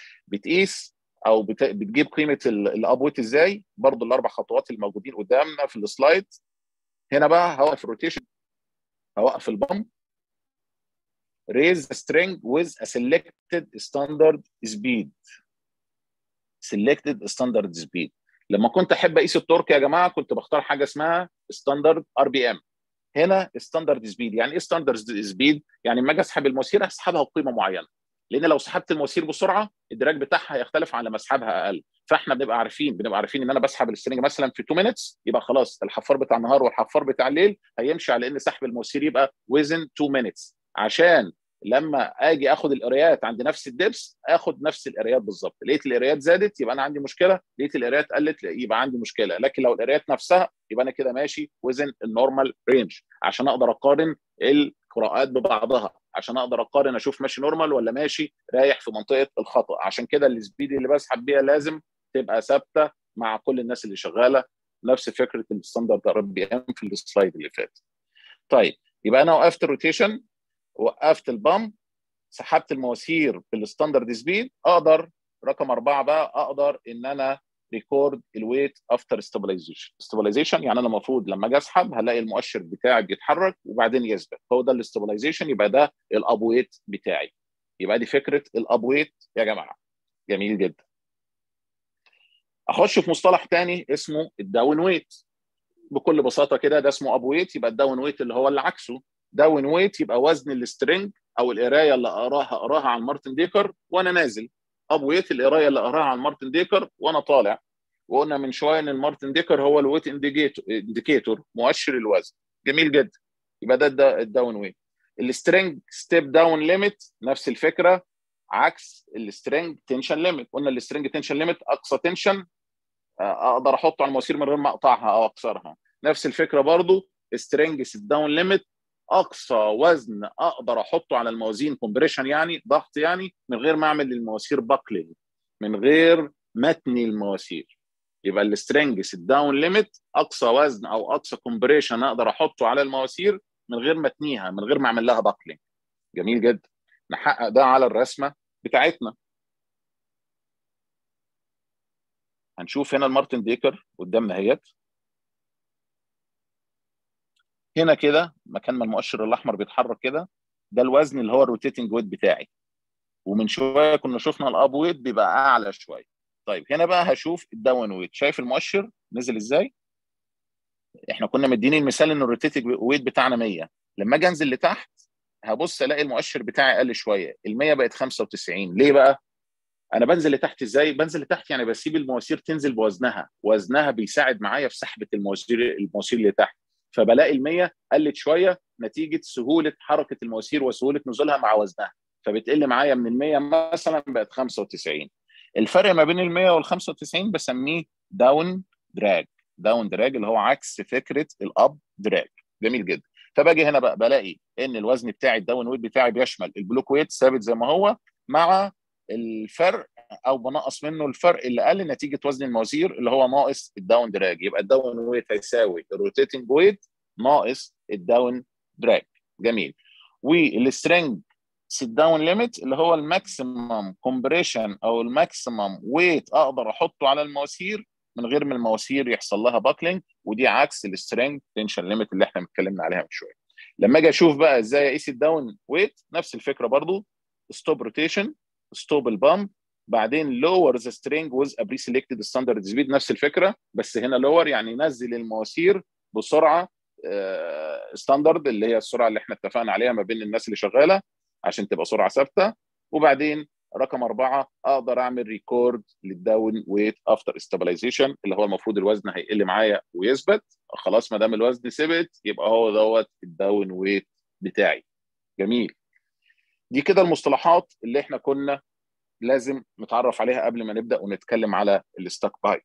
بتقيس او بت... بتجيب قيمه الاب ويت ازاي برضو الاربع خطوات الموجودين قدامنا في السلايد هنا بقى هوقف الروتيشن هوقف البامب raise the string with a selected standard speed selected standard speed لما كنت احب اقيس التورك يا جماعه كنت بختار حاجه اسمها ستاندرد ار بي ام هنا ستاندرد سبيد يعني ايه ستاندرد سبيد يعني لما اجي اسحب المواسير هسحبها بقيمه معينه لان لو سحبت المواسير بسرعه الدراج بتاعها هيختلف عن لما اسحبها اقل فاحنا بنبقى عارفين بنبقى عارفين ان انا بسحب السترنج مثلا في 2 مينتس يبقى خلاص الحفار بتاع النهار والحفار بتاع الليل هيمشي على ان سحب المواسير يبقى ويزن 2 مينتس عشان لما اجي اخد القرايات عند نفس الدبس اخد نفس القرايات بالظبط لقيت القرايات زادت يبقى انا عندي مشكله لقيت القرايات قلت يبقى عندي مشكله لكن لو القرايات نفسها يبقى انا كده ماشي وزن النورمال رينج عشان اقدر اقارن القراءات ببعضها عشان اقدر اقارن اشوف ماشي نورمال ولا ماشي رايح في منطقه الخطا عشان كده السبيد اللي بسحب بيها لازم تبقى ثابته مع كل الناس اللي شغاله نفس فكره الستاندرد ار بي ام في السلايد اللي فات طيب يبقى انا وقفت الروتيشن وقفت البامب سحبت المواسير بالستاندرد سبيد اقدر رقم اربعه بقى اقدر ان انا ريكورد الويت افتر ستابلايزيشن ستابلايزيشن يعني انا المفروض لما اجي اسحب هلاقي المؤشر بتاعي بيتحرك وبعدين يثبت هو ده الاستابلايزيشن يبقى ده الاب ويت بتاعي يبقى دي فكره الاب ويت يا جماعه جميل جدا اخش في مصطلح تاني اسمه الداون ويت بكل بساطه كده ده اسمه اب ويت يبقى الداون ويت اللي هو اللي عكسه داون ويت يبقى وزن السترنج او القرايه اللي اقراها اقراها على المارتن ديكر وانا نازل اب ويت القرايه اللي اقراها على المارتن ديكر وانا طالع وقلنا من شويه ان المارتن ديكر هو الويت انديكيتور مؤشر الوزن جميل جدا يبقى ده الداون ويت السترنج ستيب داون ليميت نفس الفكره عكس السترنج تنشن ليميت قلنا السترنج تنشن ليميت اقصى تنشن اقدر احطه على المواسير من غير ما اقطعها او اكسرها نفس الفكره برضو سترنج ست داون ليميت اقصى وزن اقدر احطه على الموازين كومبريشن يعني ضغط يعني من غير ما اعمل للمواسير باكلينج من غير متني المواسير يبقى السترنج ست داون ليميت اقصى وزن او اقصى كومبريشن اقدر احطه على المواسير من غير ما اتنيها من غير ما اعمل لها باكلينج جميل جدا نحقق ده على الرسمه بتاعتنا هنشوف هنا المارتن ديكر قدامنا اهيت هنا كده مكان ما المؤشر الاحمر بيتحرك كده ده الوزن اللي هو الروتيتنج ويت بتاعي ومن شويه كنا شفنا الاب ويت بيبقى اعلى شويه طيب هنا بقى هشوف الداون ويت شايف المؤشر نزل ازاي احنا كنا مديني المثال ان الروتيتنج ويت بتاعنا 100 لما اجي انزل لتحت هبص الاقي المؤشر بتاعي قل شويه ال 100 بقت 95 ليه بقى انا بنزل لتحت ازاي بنزل لتحت يعني بسيب المواسير تنزل بوزنها وزنها بيساعد معايا في سحبه المواسير المواسير اللي تحت فبلاقي ال 100 قلت شويه نتيجه سهوله حركه المواسير وسهوله نزولها مع وزنها فبتقل معايا من ال 100 مثلا بقت 95 الفرق ما بين ال 100 وال 95 بسميه داون دراج داون دراج اللي هو عكس فكره الاب دراج جميل جدا فباجي هنا بقى بلاقي ان الوزن بتاعي الداون ويت بتاعي بيشمل البلوك ويت ثابت زي ما هو مع الفرق او بنقص منه الفرق اللي قل نتيجه وزن المواسير اللي هو ناقص الداون دراج يبقى الداون ويت هيساوي الروتيتنج ويت ناقص الداون دراج جميل والسترنج سيت داون ليميت اللي هو الماكسيمم كومبريشن او الماكسيمم ويت اقدر احطه على المواسير من غير ما المواسير يحصل لها باكلينج ودي عكس السترنج تنشن ليميت اللي احنا اتكلمنا عليها من شويه لما اجي اشوف بقى ازاي اقيس الداون ويت نفس الفكره برضو ستوب روتيشن ستوب البامب بعدين لور ذا سترينج ويز ا بري سيلكتد ستاندرد سبيد نفس الفكره بس هنا لور يعني نزل المواسير بسرعه ستاندرد اللي هي السرعه اللي احنا اتفقنا عليها ما بين الناس اللي شغاله عشان تبقى سرعه ثابته وبعدين رقم أربعة أقدر أعمل ريكورد للداون ويت أفتر استابلايزيشن اللي هو المفروض الوزن هيقل معايا ويثبت خلاص ما دام الوزن ثبت يبقى هو دوت الداون ويت بتاعي جميل دي كده المصطلحات اللي احنا كنا لازم نتعرف عليها قبل ما نبدا ونتكلم على الستاك باي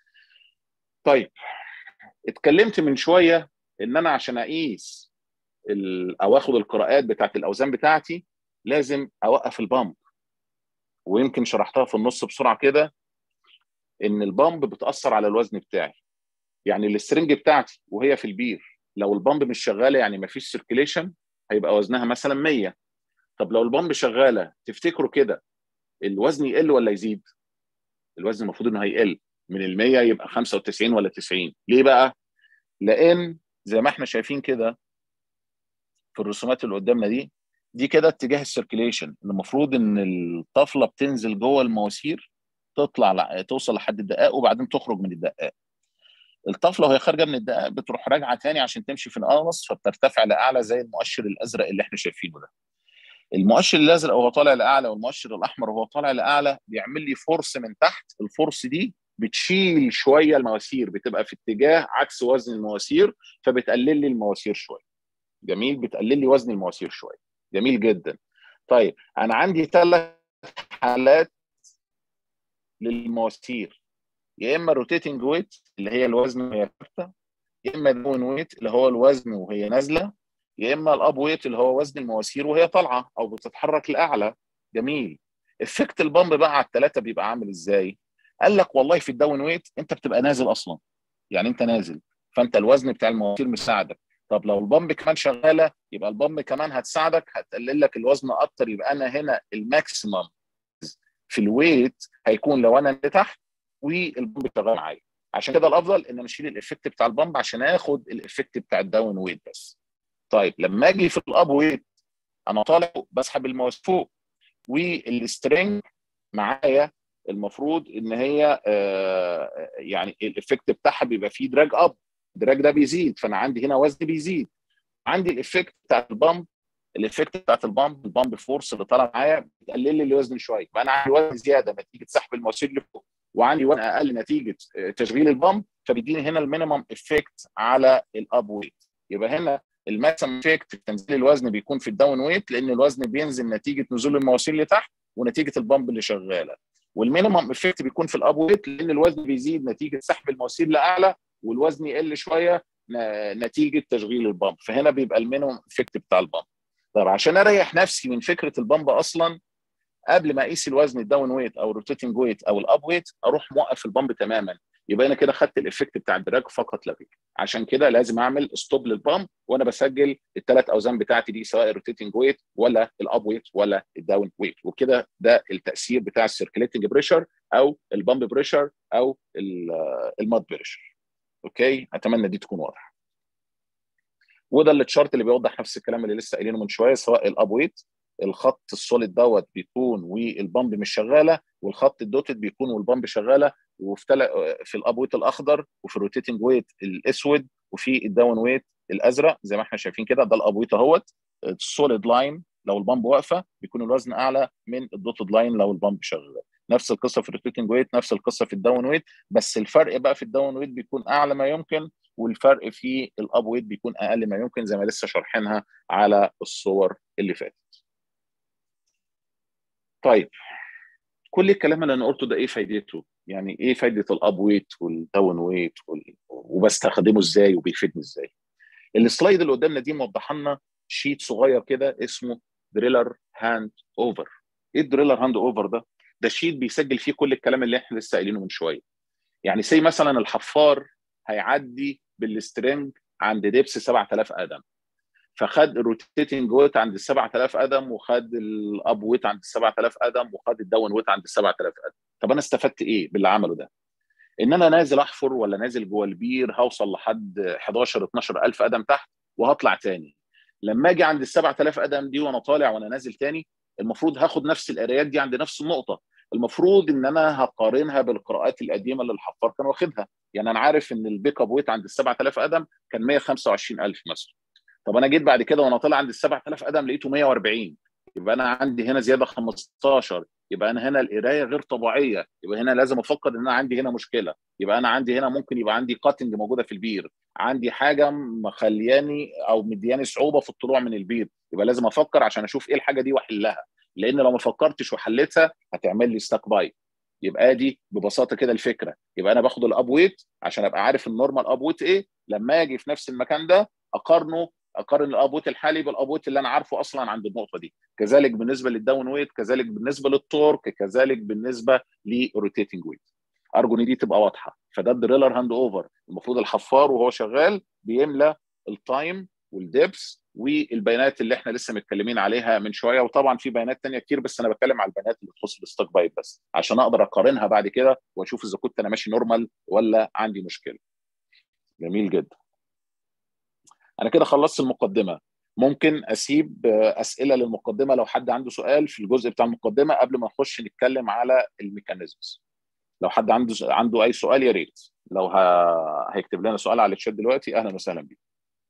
طيب اتكلمت من شويه ان انا عشان اقيس او اخد القراءات بتاعت الاوزان بتاعتي لازم اوقف البامب ويمكن شرحتها في النص بسرعه كده ان البامب بتاثر على الوزن بتاعي يعني السترنج بتاعتي وهي في البير لو البامب مش شغاله يعني ما فيش سيركيليشن هيبقى وزنها مثلا 100 طب لو البامب شغاله تفتكروا كده الوزن يقل ولا يزيد؟ الوزن المفروض انه هيقل من ال 100 يبقى 95 ولا 90 ليه بقى؟ لان زي ما احنا شايفين كده في الرسومات اللي قدامنا دي دي كده اتجاه السيركيليشن المفروض ان الطفله بتنزل جوه المواسير تطلع توصل لحد الدقاق وبعدين تخرج من الدقاق الطفله وهي خارجه من الدقاق بتروح راجعه تاني عشان تمشي في القنص فبترتفع لاعلى زي المؤشر الازرق اللي احنا شايفينه ده المؤشر الازرق وهو طالع لاعلى والمؤشر الاحمر وهو طالع لاعلى بيعمل لي فورس من تحت الفورس دي بتشيل شويه المواسير بتبقى في اتجاه عكس وزن المواسير فبتقلل لي المواسير شويه جميل بتقلل لي وزن المواسير شويه جميل جدا طيب انا عندي ثلاث حالات للمواسير يا اما روتيتنج ويت اللي هي الوزن وهي ثابته يا اما داون ويت اللي هو الوزن وهي نازله يا اما الاب ويت اللي هو وزن المواسير وهي طالعه او بتتحرك لاعلى جميل افكت البامب بقى على الثلاثه بيبقى عامل ازاي قال لك والله في الداون ويت انت بتبقى نازل اصلا يعني انت نازل فانت الوزن بتاع المواسير مساعدك طب لو البامب كمان شغاله يبقى البامب كمان هتساعدك هتقلل لك الوزن اكتر يبقى انا هنا الماكسيمم في الويت هيكون لو انا تحت والبامب شغال معايا عشان كده الافضل ان انا اشيل الافكت بتاع البامب عشان اخد الافكت بتاع الداون ويت بس طيب لما اجي في الاب ويت انا طالع بسحب الماوس فوق والسترنج معايا المفروض ان هي يعني الافكت بتاعها بيبقى فيه دراج اب الدراج ده بيزيد فانا عندي هنا وزن بيزيد عندي الافكت بتاع البامب الافكت بتاعت البامب البامب فورس اللي طالع معايا بتقلل لي الوزن شويه يبقى انا عندي وزن زياده نتيجه سحب المواسير لفوق وعندي وزن اقل نتيجه تشغيل البامب فبيديني هنا المينيمم افكت على الاب ويت يبقى هنا الماكسيمم افكت في تنزيل الوزن بيكون في الداون ويت لان الوزن بينزل نتيجه نزول المواسير لتحت ونتيجه البامب اللي شغاله والمينيمم افكت بيكون في الاب ويت لان الوزن بيزيد نتيجه سحب المواسير لاعلى والوزن يقل شويه نتيجه تشغيل البامب فهنا بيبقى المينيمم افكت بتاع البامب طب عشان اريح نفسي من فكره البامب اصلا قبل ما اقيس الوزن الداون ويت او الروتيتنج ويت او الاب ويت اروح موقف البامب تماما يبقى انا كده خدت الافكت بتاع الدراج فقط لا غير عشان كده لازم اعمل ستوب للبامب وانا بسجل الثلاث اوزان بتاعتي دي سواء الروتيتنج ويت ولا الاب ويت ولا الداون ويت وكده ده التاثير بتاع السيركليتنج بريشر او البامب بريشر او الماد بريشر اوكي اتمنى دي تكون واضحه وده التشارت اللي بيوضح نفس الكلام اللي لسه قايلينه من شويه سواء الاب ويت الخط السوليد دوت بيكون والبامب مش شغاله والخط الدوتد بيكون والبامب شغاله وفي في الاب ويت الاخضر وفي الروتيتنج ويت الاسود وفي الداون ويت الازرق زي ما احنا شايفين كده ده الاب ويت اهوت السوليد لاين لو البامب واقفه بيكون الوزن اعلى من الدوتد لاين لو البامب شغال نفس القصه في الروتيتنج ويت نفس القصه في الداون ويت بس الفرق بقى في الداون ويت بيكون اعلى ما يمكن والفرق في الاب ويت بيكون اقل ما يمكن زي ما لسه شارحينها على الصور اللي فاتت. طيب كل الكلام اللي انا قلته ده ايه فايدته؟ يعني ايه فايده الاب ويت والداون ويت وال... وبستخدمه ازاي وبيفيدني ازاي؟ السلايد اللي قدامنا دي موضح لنا شيت صغير كده اسمه دريلر هاند اوفر. ايه الدريلر هاند اوفر ده؟ ده شيت بيسجل فيه كل الكلام اللي احنا لسه قايلينه من شويه. يعني زي مثلا الحفار هيعدي بالسترنج عند دبس 7000 قدم فخد الروتيتنج ويت عند ال 7000 قدم وخد الاب ويت عند ال 7000 قدم وخد الداون ويت عند ال 7000 قدم طب انا استفدت ايه باللي عمله ده ان انا نازل احفر ولا نازل جوه البير هوصل لحد 11 12000 قدم تحت وهطلع تاني لما اجي عند ال 7000 قدم دي وانا طالع وانا نازل تاني المفروض هاخد نفس القرايات دي عند نفس النقطه المفروض ان انا هقارنها بالقراءات القديمه اللي الحفار كان واخدها يعني انا عارف ان البيك اب ويت عند ال 7000 قدم كان 125000 مثلا طب انا جيت بعد كده وانا طالع عند ال 7000 قدم لقيته 140 يبقى انا عندي هنا زياده 15 يبقى انا هنا القرايه غير طبيعيه يبقى هنا لازم افكر ان انا عندي هنا مشكله يبقى انا عندي هنا ممكن يبقى عندي كاتنج موجوده في البير عندي حاجه مخلياني او مدياني صعوبه في الطلوع من البير يبقى لازم افكر عشان اشوف ايه الحاجه دي واحلها لان لو ما فكرتش وحلتها هتعمل لي ستاك باي يبقى دي ببساطه كده الفكره يبقى انا باخد الاب ويت عشان ابقى عارف النورمال اب ويت ايه لما اجي في نفس المكان ده اقارنه اقارن الاب ويت الحالي بالاب ويت اللي انا عارفه اصلا عند النقطه دي كذلك بالنسبه للداون ويت كذلك بالنسبه للتورك كذلك بالنسبه للروتيتنج ويت ارجو ان دي تبقى واضحه فده الدريلر هاند اوفر المفروض الحفار وهو شغال بيملى التايم والدبس والبيانات اللي احنا لسه متكلمين عليها من شويه وطبعا في بيانات تانية كتير بس انا بتكلم على البيانات اللي تخص الستوك بايب بس عشان اقدر اقارنها بعد كده واشوف اذا كنت انا ماشي نورمال ولا عندي مشكله. جميل جدا. انا كده خلصت المقدمه ممكن اسيب اسئله للمقدمه لو حد عنده سؤال في الجزء بتاع المقدمه قبل ما نخش نتكلم على الميكانيزمز. لو حد عنده عنده اي سؤال يا ريت لو ه... هيكتب لنا سؤال على الشات دلوقتي اهلا وسهلا بيه.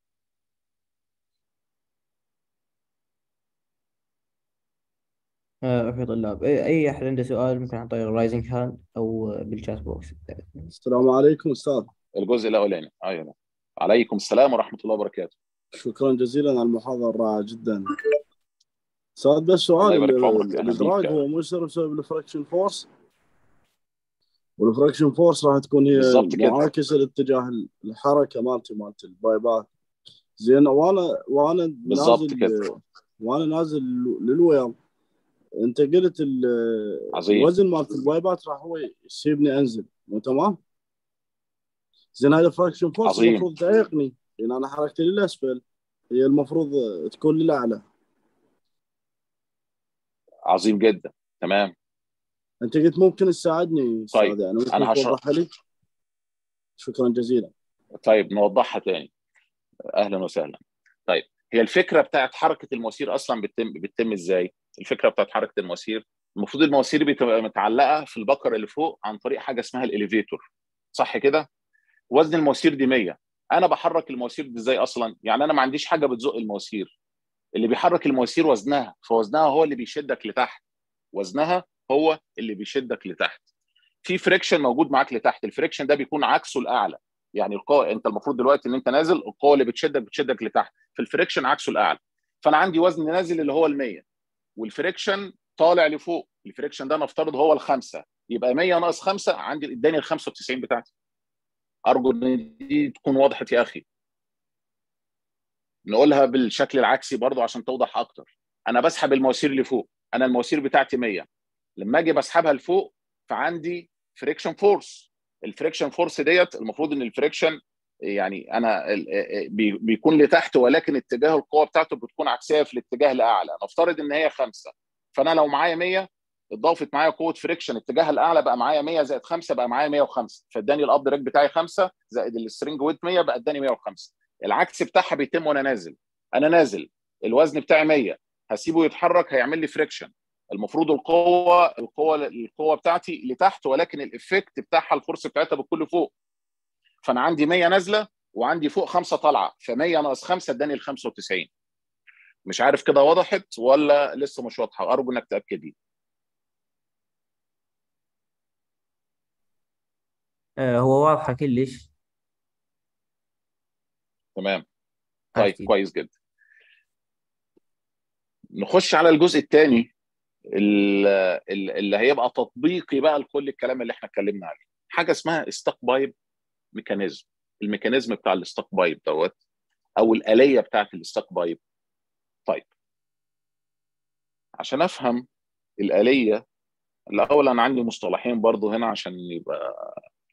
اوكي طلاب اي احد عنده سؤال ممكن عن طريق الرايزنج هاند او بالشات بوكس السلام عليكم استاذ الجزء الاولاني ايوه عليكم السلام ورحمه الله وبركاته شكرا جزيلا على المحاضره الرائعه جدا استاذ بس سؤال الادراج هو مو يصير بسبب الفريكشن فورس والفريكشن فورس راح تكون هي معاكسه لاتجاه الحركه مالتي مالت البايبات زين وانا وانا بالضبط كده وانا نازل للويل انت قلت عظيم الوزن مالت البايبات راح هو يسيبني انزل مو تمام؟ زين هذا فراكشن فورس عظيم. المفروض تعيقني لان انا حركتي للاسفل هي المفروض تكون للاعلى عظيم جدا تمام انت قلت ممكن تساعدني استاذ طيب، يعني ممكن أنا هشرح. توضحها لي شكرا جزيلا طيب نوضحها تاني اهلا وسهلا طيب هي الفكره بتاعت حركه المواسير اصلا بتتم بتتم ازاي الفكره بتاعت حركه المواسير المفروض المواسير بتبقى متعلقه في البكر اللي فوق عن طريق حاجه اسمها الاليفيتور صح كده وزن المواسير دي 100 انا بحرك المواسير دي ازاي اصلا يعني انا ما عنديش حاجه بتزق المواسير اللي بيحرك المواسير وزنها فوزنها هو اللي بيشدك لتحت وزنها هو اللي بيشدك لتحت في فريكشن موجود معاك لتحت الفريكشن ده بيكون عكسه الاعلى يعني القوه انت المفروض دلوقتي ان انت نازل القوه اللي بتشدك بتشدك لتحت في الفريكشن عكسه الاعلى فانا عندي وزن نازل اللي هو ال 100 والفريكشن طالع لفوق الفريكشن ده نفترض هو الخمسه يبقى 100 ناقص 5 عندي اداني ال 95 بتاعتي ارجو ان دي تكون وضحت يا اخي نقولها بالشكل العكسي برضو عشان توضح اكتر انا بسحب المواسير اللي فوق انا المواسير بتاعتي 100 لما اجي بسحبها لفوق فعندي فريكشن فورس الفريكشن فورس ديت المفروض ان الفريكشن يعني انا بيكون لتحت ولكن اتجاه القوه بتاعته بتكون عكسيه في الاتجاه الاعلى نفترض ان هي خمسه فانا لو معايا 100 اتضافت معايا قوه فريكشن اتجاه الاعلى بقى معايا 100 زائد 5 بقى معايا 105 فاداني الاب ريك بتاعي 5 زائد السترنج ويت 100 بقى اداني 105 العكس بتاعها بيتم وانا نازل انا نازل الوزن بتاعي 100 هسيبه يتحرك هيعمل لي فريكشن المفروض القوه القوه القوه بتاعتي لتحت ولكن الافكت بتاعها الفورس بتاعتها بتكون لفوق فانا عندي 100 نازله وعندي فوق خمسه طالعه ف 100 ناقص 5 اداني ال 95 مش عارف كده وضحت ولا لسه مش واضحه ارجو انك تاكدي آه هو واضحه كلش تمام طيب كويس جدا نخش على الجزء الثاني اللي هيبقى تطبيقي بقى لكل الكلام اللي احنا اتكلمنا عليه حاجه اسمها ستاك بايب ميكانيزم الميكانيزم بتاع الستاك بايب دوت او الاليه بتاعت الستاك بايب طيب عشان افهم الاليه الاول انا عندي مصطلحين برضو هنا عشان يبقى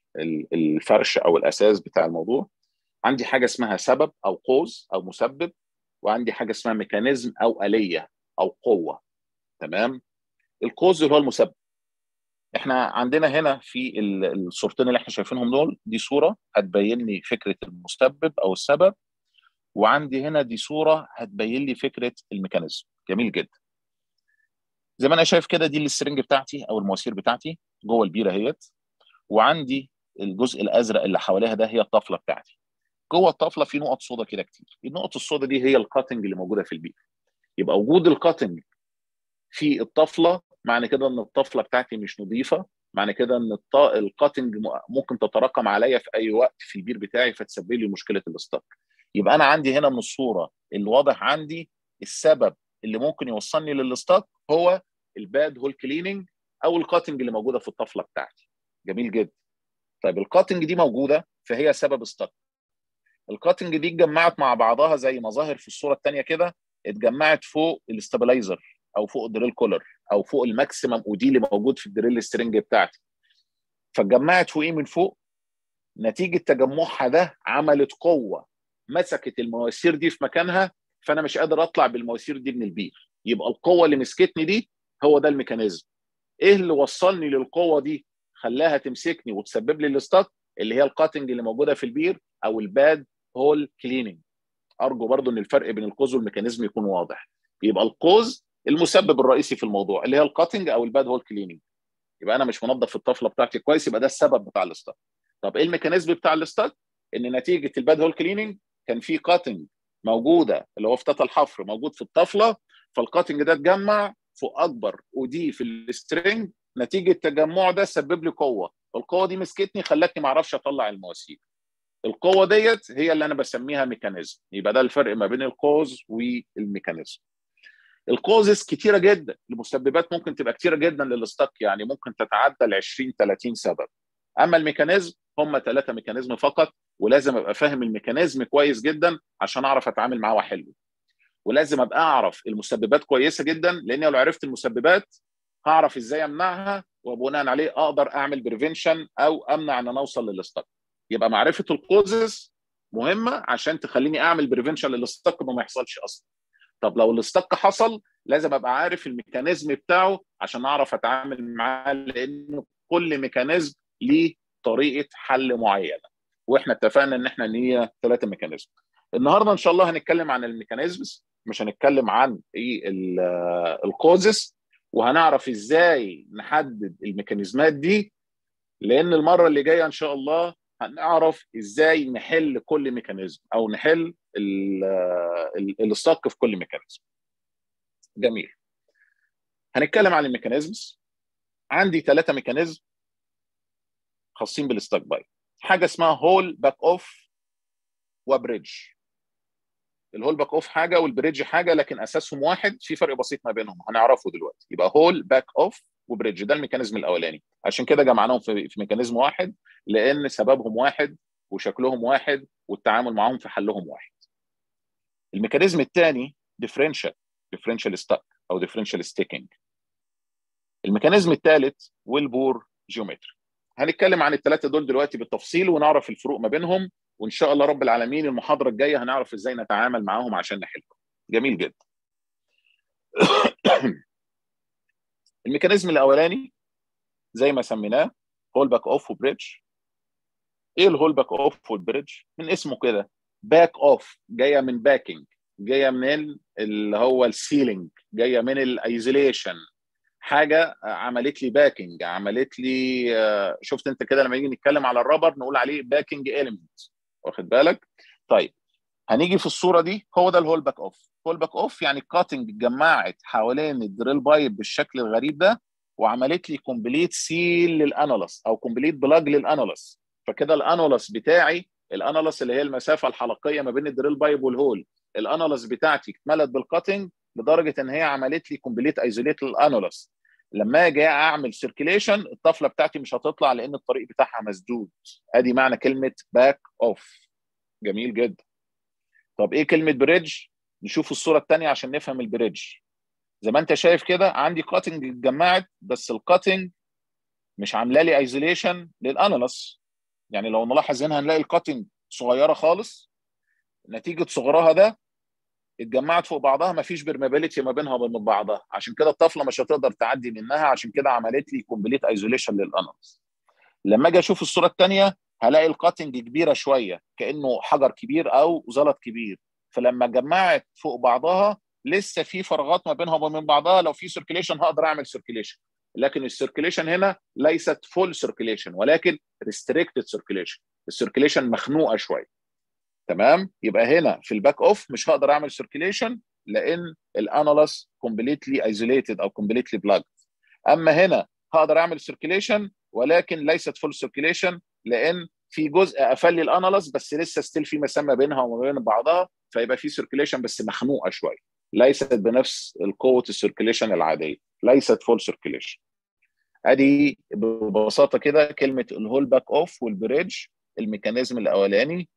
الفرش او الاساس بتاع الموضوع عندي حاجه اسمها سبب او قوس او مسبب وعندي حاجه اسمها ميكانيزم او اليه او قوه تمام القوس اللي هو المسبب احنا عندنا هنا في الصورتين اللي احنا شايفينهم دول دي صوره هتبين لي فكره المسبب او السبب وعندي هنا دي صوره هتبين لي فكره الميكانيزم جميل جدا زي ما انا شايف كده دي السرنج بتاعتي او المواسير بتاعتي جوه البيره اهيت وعندي الجزء الازرق اللي حواليها ده هي الطفله بتاعتي جوه الطفله في نقط صودا كده كتير النقط الصودا دي هي الكاتنج اللي موجوده في البير يبقى وجود الكاتنج في الطفله معنى كده ان الطفله بتاعتي مش نظيفه معنى كده ان الكاتنج ممكن تتراكم عليا في اي وقت في البير بتاعي فتسبب لي مشكله الاستاك يبقى انا عندي هنا من الصوره اللي واضح عندي السبب اللي ممكن يوصلني للاستاك هو الباد هول كليننج او الكاتنج اللي موجوده في الطفله بتاعتي جميل جدا طيب الكاتنج دي موجوده فهي سبب ستاك الكاتنج دي اتجمعت مع بعضها زي ما ظاهر في الصوره الثانيه كده اتجمعت فوق الاستابلايزر او فوق الدريل كولر او فوق الماكسيمم ودي اللي موجود في الدريل سترنج بتاعتي فاتجمعت فوقيه من فوق نتيجه تجمعها ده عملت قوه مسكت المواسير دي في مكانها فانا مش قادر اطلع بالمواسير دي من البير يبقى القوه اللي مسكتني دي هو ده الميكانيزم ايه اللي وصلني للقوه دي خلاها تمسكني وتسبب لي الاستاك اللي هي الكاتنج اللي موجوده في البير او الباد هول كليننج ارجو برضو ان الفرق بين القوز والميكانيزم يكون واضح يبقى القوز المسبب الرئيسي في الموضوع اللي هي الكاتنج او الباد هول كليننج يبقى انا مش منظف الطفله بتاعتي كويس يبقى ده السبب بتاع الاستاك طب ايه الميكانيزم بتاع الاستاك ان نتيجه الباد هول كليننج كان في كاتنج موجوده اللي هو فتات الحفر موجود في الطفله فالكاتنج ده اتجمع فوق اكبر ودي في السترنج نتيجه التجمع ده سبب لي قوه القوه دي مسكتني خلتني ما اعرفش اطلع المواسير القوه ديت هي اللي انا بسميها ميكانيزم يبقى ده الفرق ما بين الكوز والميكانيزم الكوزز كتيره جدا المسببات ممكن تبقى كتيره جدا للاستاك يعني ممكن تتعدى ال 20 30 سبب اما الميكانيزم هم ثلاثه ميكانيزم فقط ولازم ابقى فاهم الميكانيزم كويس جدا عشان اعرف اتعامل معاه واحله ولازم ابقى اعرف المسببات كويسه جدا لان لو عرفت المسببات هعرف ازاي امنعها وبناء عليه اقدر اعمل بريفنشن او امنع ان انا اوصل للاستاك يبقى معرفه الكوزز مهمه عشان تخليني اعمل بريفنشن للاستاك ما يحصلش اصلا طب لو الاستاك حصل لازم ابقى عارف الميكانيزم بتاعه عشان اعرف اتعامل معاه لان كل ميكانيزم ليه طريقه حل معينه واحنا اتفقنا ان احنا ان هي ثلاثه ميكانيزم النهارده ان شاء الله هنتكلم عن الميكانيزمز مش هنتكلم عن ايه الكوزز وهنعرف ازاي نحدد الميكانيزمات دي لان المره اللي جايه ان شاء الله هنعرف ازاي نحل كل ميكانيزم او نحل الستوك في كل ميكانيزم جميل هنتكلم عن الميكانيزمز عندي ثلاثه ميكانيزم خاصين بالستوك باي حاجه اسمها هول باك اوف وبريدج الهول باك اوف حاجه والبريدج حاجه لكن اساسهم واحد في فرق بسيط ما بينهم هنعرفه دلوقتي يبقى هول باك اوف وبريدج ده الميكانيزم الاولاني عشان كده جمعناهم في, في ميكانيزم واحد لان سببهم واحد وشكلهم واحد والتعامل معاهم في حلهم واحد الميكانيزم الثاني ديفرنشال ديفرنشال ستاك او ديفرنشال ستيكينج الميكانيزم الثالث ويلبور جيومتري هنتكلم عن الثلاثه دول دلوقتي بالتفصيل ونعرف الفروق ما بينهم وان شاء الله رب العالمين المحاضره الجايه هنعرف ازاي نتعامل معاهم عشان نحلهم جميل جدا الميكانيزم الاولاني زي ما سميناه هول باك اوف وبريدج ايه الهول باك اوف والبريدج من اسمه كده باك اوف جايه من باكينج جايه من اللي هو السيلينج جايه من الايزوليشن حاجه عملت لي باكينج عملت لي شفت انت كده لما نيجي نتكلم على الرابر نقول عليه باكينج اليمنت واخد بالك طيب هنيجي في الصوره دي هو ده الهول باك اوف هول باك اوف يعني الكاتنج اتجمعت حوالين الدريل بايب بالشكل الغريب ده وعملت لي كومبليت سيل للانالس او كومبليت بلاج للانالس فكده الانالس بتاعي الانالس اللي هي المسافه الحلقيه ما بين الدريل بايب والهول الانالس بتاعتي اتملت بالكاتنج لدرجه ان هي عملت لي كومبليت ايزوليت للانالس لما اجي اعمل سيركيليشن الطفله بتاعتي مش هتطلع لان الطريق بتاعها مسدود ادي معنى كلمه باك اوف جميل جدا طب ايه كلمه بريدج نشوف الصوره الثانيه عشان نفهم البريدج زي ما انت شايف كده عندي كاتنج اتجمعت بس الكاتنج مش عامله لي ايزوليشن للانالس يعني لو نلاحظ هنا هنلاقي الكاتنج صغيره خالص نتيجه صغرها ده اتجمعت فوق بعضها ما فيش برمابيلتي ما بينها وبين بعضها عشان كده الطفله مش هتقدر تعدي منها عشان كده عملت لي كومبليت ايزوليشن للانالس لما اجي اشوف الصوره الثانيه هلاقي الكاتنج كبيره شويه كانه حجر كبير او زلط كبير فلما جمعت فوق بعضها لسه في فراغات ما بينها وبين بعضها لو في سيركيليشن هقدر اعمل سيركيليشن لكن السيركيليشن هنا ليست فول سيركيليشن ولكن ريستريكتد سيركيليشن السيركيليشن مخنوقه شويه تمام يبقى هنا في الباك اوف مش هقدر اعمل سيركيليشن لان الانالس كومبليتلي ايزوليتد او كومبليتلي بلاج اما هنا هقدر اعمل سيركيليشن ولكن ليست فول سيركيليشن لان في جزء قفل لي الانالس بس لسه ستيل في مسام ما بينها وما بين بعضها فيبقى في سيركيليشن بس مخنوقه شويه ليست بنفس القوه السيركيليشن العاديه ليست فول سيركيليشن ادي ببساطه كده كلمه الهول باك اوف والبريدج الميكانيزم الاولاني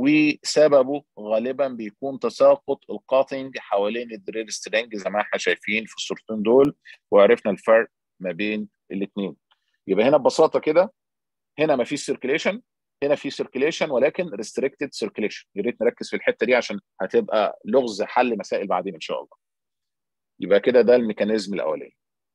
وسببه غالبا بيكون تساقط القاطنج حوالين الدريل سترينج زي ما احنا شايفين في الصورتين دول وعرفنا الفرق ما بين الاثنين يبقى هنا ببساطه كده هنا ما فيش سيركيليشن هنا في سيركيليشن ولكن ريستريكتد سيركيليشن يا ريت نركز في الحته دي عشان هتبقى لغز حل مسائل بعدين ان شاء الله يبقى كده ده الميكانيزم الاولاني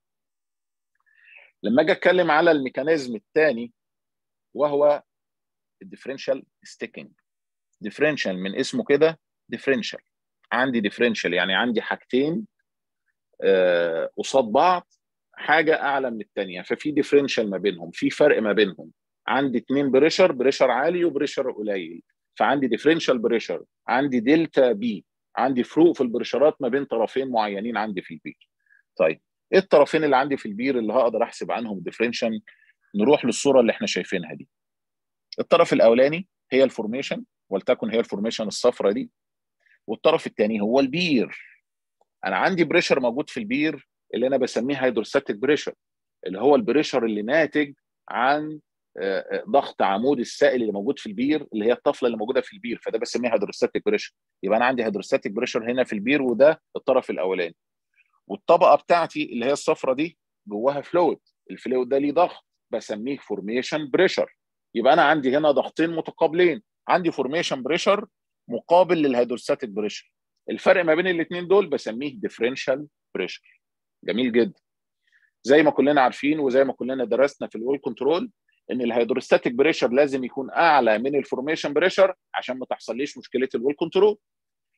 لما اجي اتكلم على الميكانيزم الثاني وهو الديفرنشال ستيكينج ديفرنشال من اسمه كده ديفرنشال عندي ديفرنشال يعني عندي حاجتين قصاد آه بعض حاجه اعلى من الثانيه ففي ديفرنشال ما بينهم في فرق ما بينهم عندي اثنين بريشر بريشر عالي وبريشر قليل فعندي ديفرنشال بريشر عندي دلتا بي عندي فروق في البريشرات ما بين طرفين معينين عندي في البير طيب ايه الطرفين اللي عندي في البير اللي هقدر احسب عنهم ديفرنشال نروح للصوره اللي احنا شايفينها دي الطرف الاولاني هي الفورميشن ولتكن هي الفورميشن الصفراء دي والطرف الثاني هو البير انا عندي بريشر موجود في البير اللي انا بسميه هيدروستاتيك بريشر اللي هو البريشر اللي ناتج عن ضغط عمود السائل اللي موجود في البير اللي هي الطفله اللي موجوده في البير فده بسميها هيدروستاتيك بريشر يبقى انا عندي هيدروستاتيك بريشر هنا في البير وده الطرف الاولاني والطبقه بتاعتي اللي هي الصفرة دي جواها فلويد الفلويد ده ليه ضغط بسميه فورميشن بريشر يبقى انا عندي هنا ضغطين متقابلين عندي فورميشن بريشر مقابل للهيدروستاتيك بريشر الفرق ما بين الاثنين دول بسميه ديفرنشال بريشر جميل جدا زي ما كلنا عارفين وزي ما كلنا درسنا في الويل كنترول ان الهيدروستاتيك بريشر لازم يكون اعلى من الفورميشن بريشر عشان ما تحصليش مشكله الويل كنترول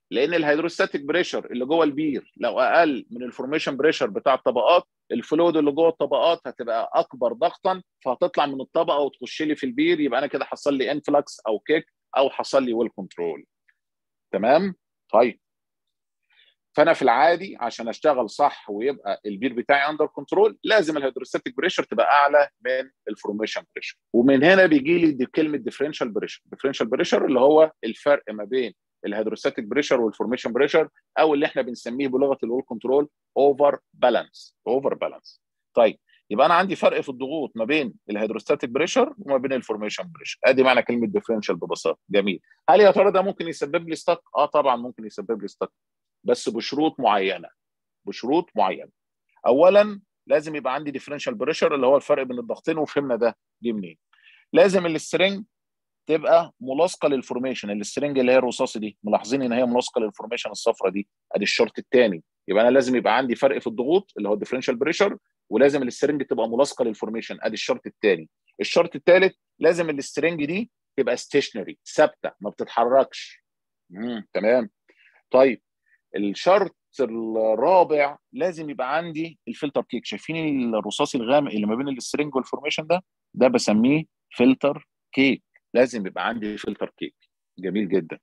لان الهيدروستاتيك بريشر اللي جوه البير لو اقل من الفورميشن بريشر بتاع الطبقات الفلويد اللي جوه الطبقات هتبقى اكبر ضغطا فهتطلع من الطبقه وتخش لي في البير يبقى انا كده حصل لي انفلكس او كيك او حصل لي ويل كنترول تمام طيب فانا في العادي عشان اشتغل صح ويبقى البير بتاعي اندر كنترول لازم الهيدروستاتيك بريشر تبقى اعلى من الفورميشن بريشر ومن هنا بيجي لي دي كلمه ديفرنشال بريشر ديفرنشال بريشر اللي هو الفرق ما بين الهيدروستاتيك بريشر والفورميشن بريشر او اللي احنا بنسميه بلغه الوول كنترول اوفر بالانس اوفر بالانس طيب يبقى انا عندي فرق في الضغوط ما بين الهيدروستاتيك بريشر وما بين الفورميشن بريشر ادي معنى كلمه ديفرنشال ببساطه جميل هل يا ترى ده ممكن يسبب لي ستاك اه طبعا ممكن يسبب لي ستاك بس بشروط معينه بشروط معينه اولا لازم يبقى عندي ديفرنشال بريشر اللي هو الفرق بين الضغطين وفهمنا ده جه منين لازم السترنج تبقى ملاصقه للفورميشن السترنج اللي هي الرصاصي دي ملاحظين ان هي ملاصقه للفورميشن الصفراء دي ادي الشرط الثاني يبقى انا لازم يبقى عندي فرق في الضغوط اللي هو الديفرنشال بريشر ولازم السترنج تبقى ملاصقه للفورميشن ادي الشرط الثاني الشرط الثالث لازم السترنج دي تبقى ستيشنري ثابته ما بتتحركش امم تمام طيب الشرط الرابع لازم يبقى عندي الفلتر كيك شايفين الرصاصي الغامق اللي ما بين السترنج والفورميشن ده ده بسميه فلتر كيك لازم يبقى عندي فلتر كيك جميل جدا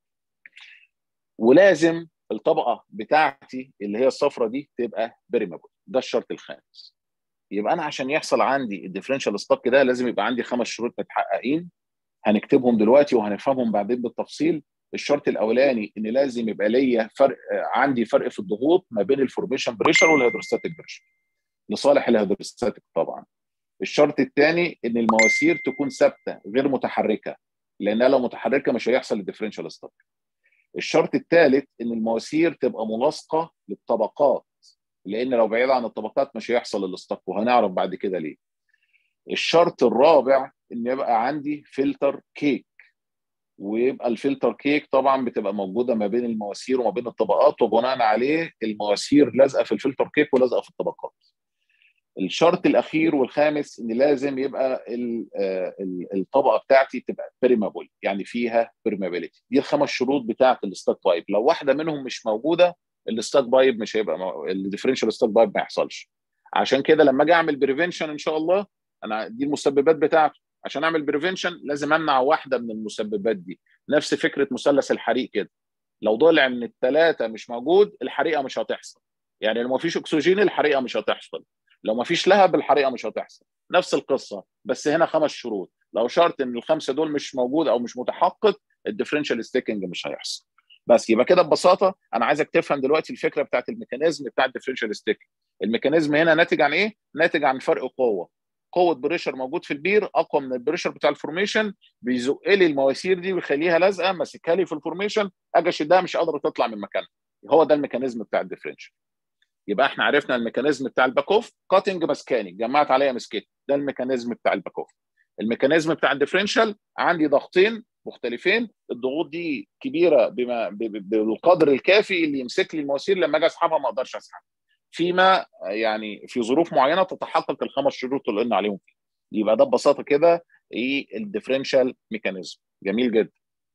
ولازم الطبقه بتاعتي اللي هي الصفرة دي تبقى بيريمابل ده الشرط الخامس يبقى انا عشان يحصل عندي الديفرنشال ستوك ده لازم يبقى عندي خمس شروط متحققين هنكتبهم دلوقتي وهنفهمهم بعدين بالتفصيل الشرط الاولاني ان لازم يبقى ليا فرق عندي فرق في الضغوط ما بين الفورميشن بريشر والهيدروستاتيك بريشر لصالح الهيدروستاتيك طبعا الشرط الثاني ان المواسير تكون ثابته غير متحركه لانها لو متحركه مش هيحصل الديفرنشال ستوك الشرط الثالث ان المواسير تبقى ملاصقه للطبقات لان لو بعيده عن الطبقات مش هيحصل الاستوك وهنعرف بعد كده ليه الشرط الرابع ان يبقى عندي فلتر كيك ويبقى الفلتر كيك طبعا بتبقى موجوده ما بين المواسير وما بين الطبقات وبناء عليه المواسير لازقه في الفلتر كيك ولازقه في الطبقات الشرط الاخير والخامس ان لازم يبقى الطبقه بتاعتي تبقى بيرمابل يعني فيها بيرمابيليتي دي الخمس شروط بتاعه الستاك بايب لو واحده منهم مش موجوده الستاك بايب مش هيبقى الديفرنشال ستاك بايب ما يحصلش عشان كده لما اجي اعمل بريفنشن ان شاء الله انا دي المسببات بتاعته عشان اعمل بريفنشن لازم امنع واحده من المسببات دي نفس فكره مثلث الحريق كده لو ضلع من الثلاثه مش موجود الحريقه مش هتحصل يعني لو ما فيش اكسجين الحريقه مش هتحصل لو ما فيش لهب الحريقه مش هتحصل نفس القصه بس هنا خمس شروط لو شرط ان الخمسه دول مش موجود او مش متحقق الديفرنشال ستيكنج مش هيحصل بس يبقى كده ببساطه انا عايزك تفهم دلوقتي الفكره بتاعت الميكانيزم بتاع الديفرنشال ستيكنج الميكانيزم هنا ناتج عن ايه ناتج عن فرق قوه قوه بريشر موجود في البير اقوى من البريشر بتاع الفورميشن بيزق لي المواسير دي ويخليها لازقه ماسكها لي في الفورميشن اجي اشدها مش قادره تطلع من مكانها هو ده الميكانيزم بتاع الديفرنشال يبقى احنا عرفنا الميكانيزم بتاع الباك اوف كاتنج مسكاني جمعت عليها مسكتي ده الميكانيزم بتاع الباك اوف الميكانيزم بتاع الديفرنشال عندي ضغطين مختلفين الضغوط دي كبيره بما بالقدر الكافي اللي يمسك لي المواسير لما اجي اسحبها ما اقدرش اسحبها فيما يعني في ظروف معينه تتحقق الخمس شروط اللي قلنا عليهم فيه يبقى ده ببساطه كده ايه الديفرنشال ميكانيزم جميل جدا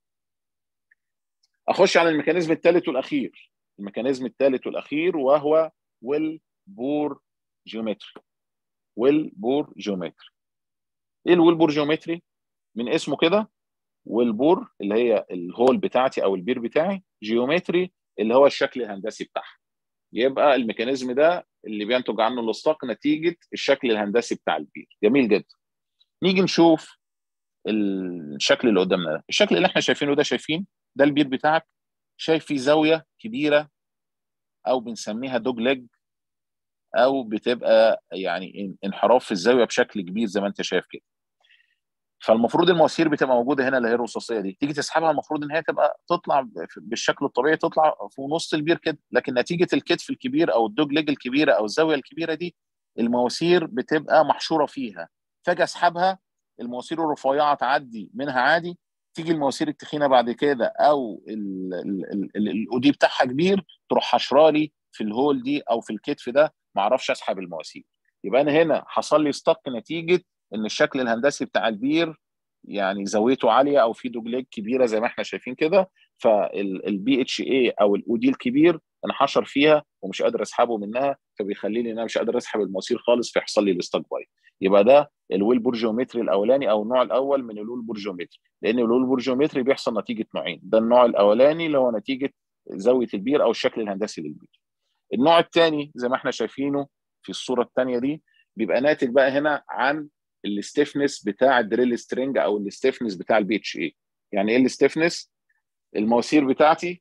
اخش على الميكانيزم الثالث والاخير الميكانيزم الثالث والاخير وهو ويل بور جيومتري ويل بور جيومتري ايه الويل بور جيومتري من اسمه كده ويل بور اللي هي الهول بتاعتي او البير بتاعي جيومتري اللي هو الشكل الهندسي بتاعها يبقى الميكانيزم ده اللي بينتج عنه الاستاق نتيجه الشكل الهندسي بتاع البير جميل جدا نيجي نشوف الشكل اللي قدامنا ده الشكل اللي احنا شايفينه ده شايفين ده البير بتاعك شايف فيه زاويه كبيره او بنسميها دوج ليج او بتبقى يعني انحراف في الزاويه بشكل كبير زي ما انت شايف كده فالمفروض المواسير بتبقى موجوده هنا اللي هي الرصاصيه دي تيجي تسحبها المفروض ان هي تبقى تطلع بالشكل الطبيعي تطلع في نص البير كده لكن نتيجه الكتف الكبير او الدوج ليج الكبيره او الزاويه الكبيره دي المواسير بتبقى محشوره فيها فاجي اسحبها المواسير الرفيعه تعدي منها عادي تيجي المواسير التخينه بعد كده او الاودي بتاعها كبير تروح حشرالي في الهول دي او في الكتف ده ما اعرفش اسحب المواسير يبقى انا هنا حصل لي ستك نتيجه ان الشكل الهندسي بتاع البير يعني زاويته عاليه او في دوجليج كبيره زي ما احنا شايفين كده فالبي اتش اي او الاودي الكبير انحشر فيها ومش قادر اسحبه منها فبيخليني ان انا مش قادر اسحب المواسير خالص فيحصل لي الاستاك بايب يبقى ده الويل بورجيومتري الاولاني او النوع الاول من الويل بورجيومتري لان الويل بورجيومتري بيحصل نتيجه نوعين ده النوع الاولاني اللي هو نتيجه زاويه البير او الشكل الهندسي للبير النوع الثاني زي ما احنا شايفينه في الصوره الثانيه دي بيبقى ناتج بقى هنا عن الستيفنس بتاع الدريل سترينج او الستيفنس بتاع البي اتش اي يعني ايه الستيفنس المواسير بتاعتي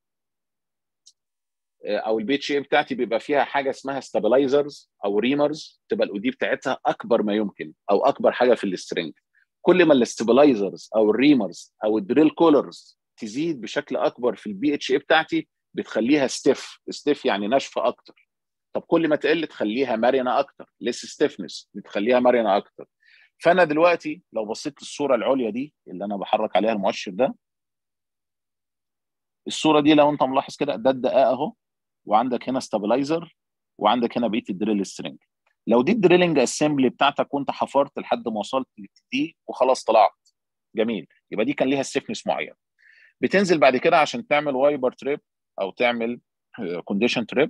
او البي اتش اي بتاعتي بيبقى فيها حاجه اسمها ستابلايزرز او ريمرز تبقى الاودي بتاعتها اكبر ما يمكن او اكبر حاجه في السترينج كل ما الستابلايزرز او الريمرز او الدريل كولرز تزيد بشكل اكبر في البي اتش اي بتاعتي بتخليها ستيف ستيف يعني ناشفه اكتر طب كل ما تقل تخليها مرنه اكتر ليس ستيفنس بتخليها مرنه اكتر فانا دلوقتي لو بصيت للصوره العليا دي اللي انا بحرك عليها المؤشر ده الصوره دي لو انت ملاحظ كده ده الدقاق اهو وعندك هنا ستابلايزر وعندك هنا بقيه الدريل سترينج لو دي الدريلنج اسمبلي بتاعتك وانت حفرت لحد ما وصلت دي وخلاص طلعت جميل يبقى دي كان ليها ستيفنس معين بتنزل بعد كده عشان تعمل وايبر تريب او تعمل كونديشن تريب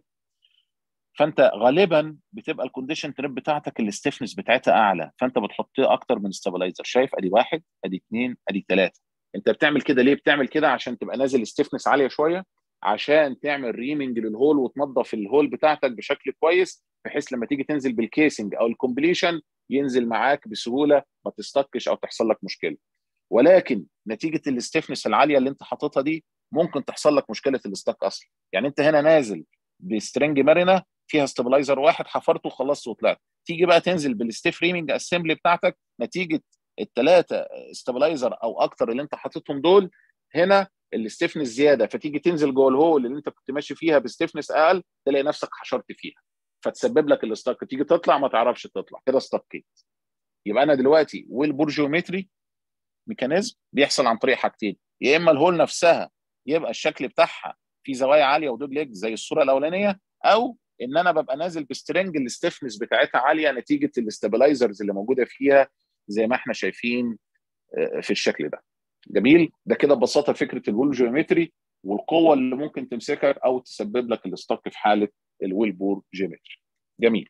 فانت غالبا بتبقى الكونديشن تريب بتاعتك الستيفنس بتاعتها اعلى فانت بتحط اكتر من ستابلايزر شايف ادي واحد ادي اثنين ادي ثلاثه انت بتعمل كده ليه بتعمل كده عشان تبقى نازل ستيفنس عاليه شويه عشان تعمل ريمنج للهول وتنظف الهول بتاعتك بشكل كويس بحيث لما تيجي تنزل بالكيسنج او الكومبليشن ينزل معاك بسهوله ما تستكش او تحصل لك مشكله ولكن نتيجه الستيفنس العاليه اللي انت حاططها دي ممكن تحصل لك مشكله الاستاك اصلا يعني انت هنا نازل بسترنج مرنه فيها ستابلايزر واحد حفرته وخلصت وطلعت تيجي بقى تنزل بالستيف ريمنج اسمبلي بتاعتك نتيجه الثلاثه ستابلايزر او اكتر اللي انت حاططهم دول هنا الستيفنس زياده فتيجي تنزل جوه الهول اللي انت كنت ماشي فيها بستيفنس اقل تلاقي نفسك حشرت فيها فتسبب لك الاستاك تيجي تطلع ما تعرفش تطلع كده استكيت يبقى انا دلوقتي والبورجيومتري ميكانيزم بيحصل عن طريق حاجتين يا اما الهول نفسها يبقى الشكل بتاعها في زوايا عاليه ودوج ليج زي الصوره الاولانيه او ان انا ببقى نازل بسترنج الستيفنس بتاعتها عاليه نتيجه الاستابلايزرز اللي موجوده فيها زي ما احنا شايفين في الشكل ده جميل ده كده ببساطه فكره الويل جيومتري والقوه اللي ممكن تمسكك او تسبب لك الاستك في حاله الويل بور جيومتري جميل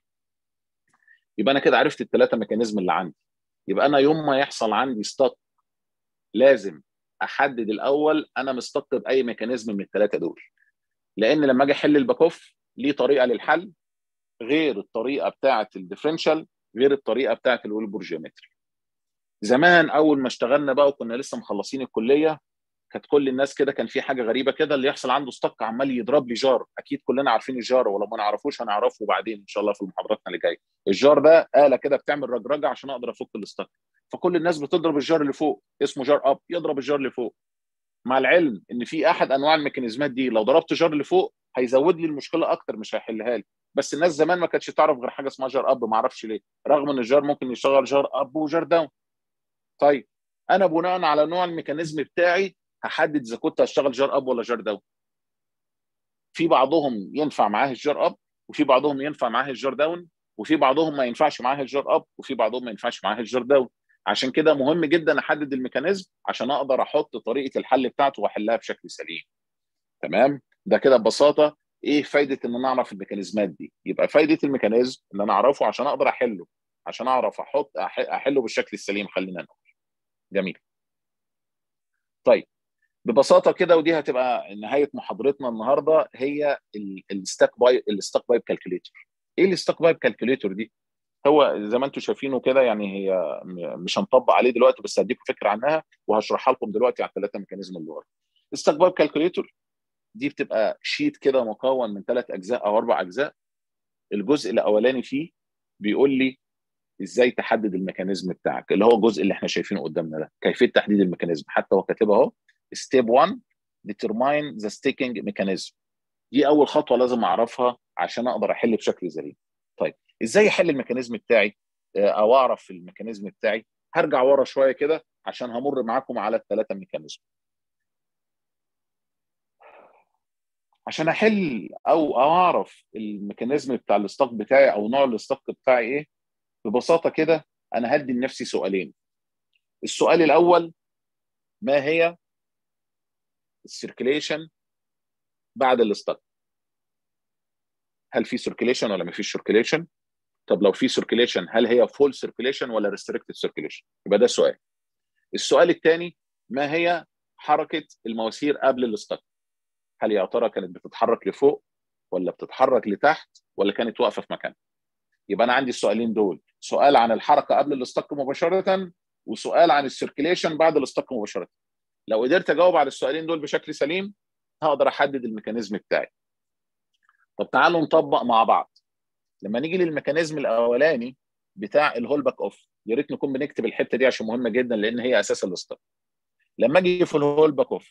يبقى انا كده عرفت الثلاثه ميكانيزم اللي عندي يبقى انا يوم ما يحصل عندي ستك لازم احدد الاول انا مستق باي ميكانيزم من الثلاثه دول لان لما اجي احل الباك اوف ليه طريقه للحل غير الطريقه بتاعه الديفرنشال غير الطريقه بتاعه الويلبور جيومتري زمان اول ما اشتغلنا بقى وكنا لسه مخلصين الكليه كانت كل الناس كده كان في حاجه غريبه كده اللي يحصل عنده ستك عمال يضرب لي جار اكيد كلنا عارفين الجار ولو ما نعرفوش هنعرفه بعدين ان شاء الله في محاضراتنا اللي جايه الجار ده آلة كده بتعمل رجرجه عشان اقدر افك الستك فكل الناس بتضرب الجار اللي فوق اسمه جار اب يضرب الجار اللي فوق مع العلم ان في احد انواع الميكانيزمات دي لو ضربت جار اللي فوق هيزود لي المشكله اكتر مش هيحلها لي بس الناس زمان ما كانتش تعرف غير حاجه اسمها جار اب ما اعرفش ليه رغم ان الجار ممكن يشتغل جار اب وجار داون طيب انا بناء على نوع الميكانيزم بتاعي هحدد اذا كنت هشتغل جار اب ولا جار داون في بعضهم ينفع معاه الجار اب وفي بعضهم ينفع معاه الجار داون وفي بعضهم ما ينفعش معاه الجار اب وفي بعضهم ما ينفعش معاه الجار داون عشان كده مهم جدا احدد الميكانيزم عشان اقدر احط طريقه الحل بتاعته واحلها بشكل سليم تمام ده كده ببساطه ايه فايده ان انا اعرف الميكانيزمات دي يبقى فايده الميكانيزم ان انا اعرفه عشان اقدر احله عشان اعرف احط احله بالشكل السليم خلينا نقول جميل طيب ببساطه كده ودي هتبقى نهايه محاضرتنا النهارده هي الستاك بايب الستاك بايب كالكوليتور ايه الستاك بايب كالكوليتور دي هو زي ما انتم شايفينه كده يعني هي مش هنطبق عليه دلوقتي بس هديكم فكره عنها وهشرحها لكم دلوقتي على الثلاثه ميكانيزم اللي ورا الستاك بايب كالكوليتور دي بتبقى شيت كده مكون من ثلاث اجزاء او اربع اجزاء الجزء الاولاني فيه بيقول لي ازاي تحدد الميكانيزم بتاعك اللي هو الجزء اللي احنا شايفينه قدامنا ده كيفيه تحديد الميكانيزم حتى هو كاتبها اهو ستيب 1 determine the sticking mechanism دي اول خطوه لازم اعرفها عشان اقدر احل بشكل سليم طيب ازاي احل الميكانيزم بتاعي او اعرف الميكانيزم بتاعي هرجع ورا شويه كده عشان همر معاكم على الثلاثه ميكانيزم عشان احل او اعرف الميكانيزم بتاع الاستاك بتاعي او نوع الاستاك بتاعي ايه ببساطه كده انا هدي لنفسي سؤالين السؤال الاول ما هي السيركيليشن بعد الاستك هل في سيركيليشن ولا ما فيش سيركيليشن طب لو في سيركيليشن هل هي فول سيركيليشن ولا ريستريكتد سيركيليشن يبقى ده السؤال السؤال الثاني ما هي حركه المواسير قبل الاستك هل يا ترى كانت بتتحرك لفوق ولا بتتحرك لتحت ولا كانت واقفه في مكانها يبقى انا عندي السؤالين دول سؤال عن الحركه قبل الاستك مباشره وسؤال عن السيركيليشن بعد الاستك مباشره لو قدرت اجاوب على السؤالين دول بشكل سليم هقدر احدد الميكانيزم بتاعي طب تعالوا نطبق مع بعض لما نيجي للميكانيزم الاولاني بتاع الهول باك اوف يا ريت نكون بنكتب الحته دي عشان مهمه جدا لان هي اساس الاستك لما اجي في الهول باك اوف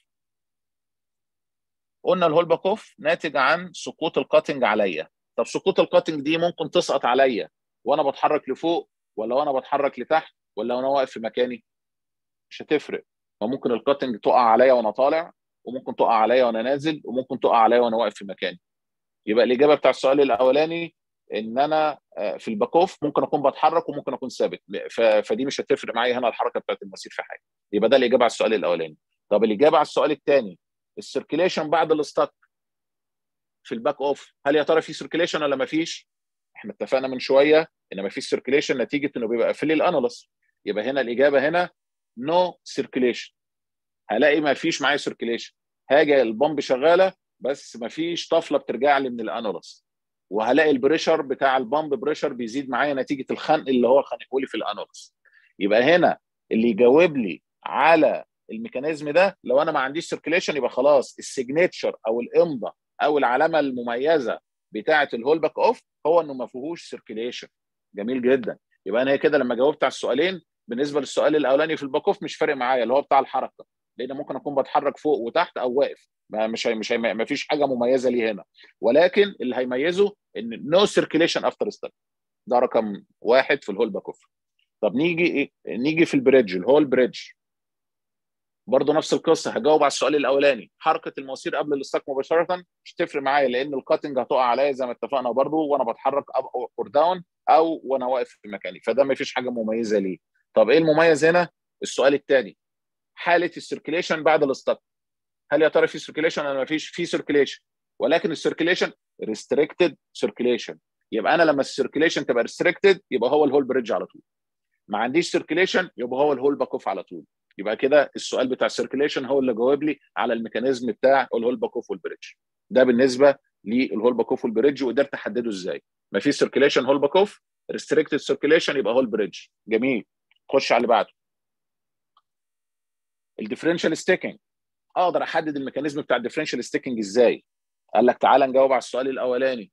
قلنا الهول باك اوف ناتج عن سقوط الكاتنج عليا طب سقوط الكاتنج دي ممكن تسقط عليا وانا بتحرك لفوق ولا وانا بتحرك لتحت ولا وانا واقف في مكاني مش هتفرق فممكن الكاتنج تقع عليا وانا طالع وممكن تقع عليا وانا نازل وممكن تقع عليا وانا واقف في مكاني يبقى الاجابه بتاع السؤال الاولاني ان انا في الباك اوف ممكن اكون بتحرك وممكن اكون ثابت فدي مش هتفرق معايا هنا الحركه بتاعت المسير في حاجه يبقى ده الاجابه على السؤال الاولاني طب الاجابه على السؤال الثاني السيركيليشن بعد الاستك في الباك اوف هل يا ترى في سيركيليشن ولا ما فيش احنا اتفقنا من شويه ان ما فيش سيركيليشن نتيجه انه بيبقى قافل الانالس يبقى هنا الاجابه هنا نو no سيركيليشن هلاقي ما فيش معايا سيركيليشن هاجي البامب شغاله بس ما فيش طفله بترجع لي من الانالس وهلاقي البريشر بتاع البامب بريشر بيزيد معايا نتيجه الخنق اللي هو خانقه لي في الانالس يبقى هنا اللي يجاوب لي على الميكانيزم ده لو انا ما عنديش سيركيليشن يبقى خلاص السيجنتشر او الامضه او العلامه المميزه بتاعه الهول باك اوف هو انه ما فيهوش سيركيليشن جميل جدا يبقى انا كده لما جاوبت على السؤالين بالنسبه للسؤال الاولاني في الباك اوف مش فارق معايا اللي هو بتاع الحركه لان ممكن اكون بتحرك فوق وتحت او واقف ما مش هي مش هي ما فيش حاجه مميزه ليه هنا ولكن اللي هيميزه ان نو سيركيليشن افتر ستيب ده رقم واحد في الهول باك اوف طب نيجي ايه نيجي في البريدج الهول بريدج برضه نفس القصه هجاوب على السؤال الاولاني حركه المواسير قبل الاستاك مباشره مش تفرق معايا لان الكاتنج هتقع عليا زي ما اتفقنا برضه وانا بتحرك اب اور داون او وانا واقف في مكاني فده ما فيش حاجه مميزه ليه طب ايه المميز هنا السؤال الثاني حاله السيركيليشن بعد الاستاك هل يا ترى في سيركيليشن ولا ما فيش في سيركيليشن ولكن السيركيليشن ريستريكتد سيركيليشن يبقى انا لما السيركيليشن تبقى ريستريكتد يبقى هو الهول بريدج على طول ما عنديش سيركيليشن يبقى هو الهول باك اوف على طول يبقى كده السؤال بتاع السيركيليشن هو اللي جاوب لي على الميكانيزم بتاع الهول باك اوف والبريدج ده بالنسبه للهول باك اوف والبريدج وقدرت احدده ازاي ما فيش سيركيليشن هول باك اوف ريستريكتد سيركيليشن يبقى هول بريدج جميل خش على اللي بعده الديفرنشال ستيكنج اقدر احدد الميكانيزم بتاع الديفرنشال ستيكنج ازاي قال لك تعالى نجاوب على السؤال الاولاني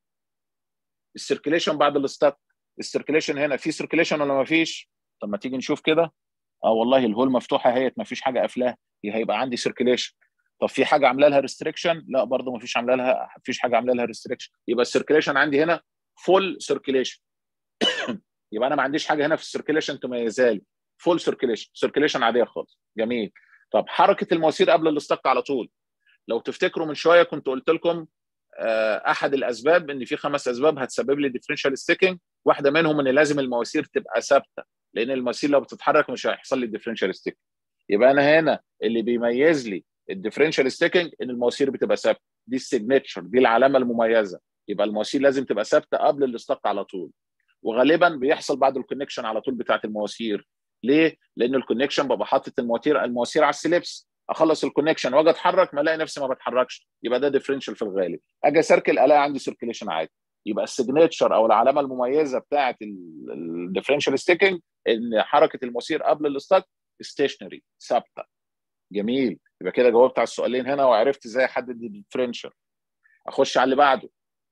السيركيليشن بعد الاستاك السيركيليشن هنا في سيركيليشن ولا ما فيش طب ما تيجي نشوف كده اه والله الهول مفتوحه اهيت ما فيش حاجه قافلاها هيبقى عندي سيركيليشن طب في حاجه عامله لها ريستريكشن لا برضه ما فيش عامله لها ما فيش حاجه عامله لها ريستريكشن يبقى السيركيليشن عندي هنا فول سيركيليشن يبقى انا ما عنديش حاجه هنا في السيركيليشن تميزها لي فول سيركيليشن سيركيليشن عاديه خالص جميل طب حركه المواسير قبل الاستك على طول لو تفتكروا من شويه كنت قلت لكم احد الاسباب ان في خمس اسباب هتسبب لي ديفرنشال ستيكنج واحده منهم ان لازم المواسير تبقى ثابته لان المواسير لو بتتحرك مش هيحصل لي ديفرنشال ستيكنج يبقى انا هنا اللي بيميز لي الديفرنشال ستيكنج ان المواسير بتبقى ثابته دي السيجنتشر دي العلامه المميزه يبقى المواسير لازم تبقى ثابته قبل الاستك على طول وغالبا بيحصل بعد الكونكشن على طول بتاعه المواسير ليه؟ لان الكونكشن ببقى حاطط المواسير المواسير على السليبس اخلص الكونكشن واجي اتحرك ما الاقي نفسي ما بتحركش يبقى ده ديفرنشال في الغالب اجي اسركل الاقي عندي سيركيليشن عادي يبقى السيجنتشر او العلامه المميزه بتاعه الديفرنشال ستيكنج ان حركه المواسير قبل الاستاك ستيشنري ثابته جميل يبقى كده جاوبت على السؤالين هنا وعرفت ازاي احدد الديفرنشال اخش على اللي بعده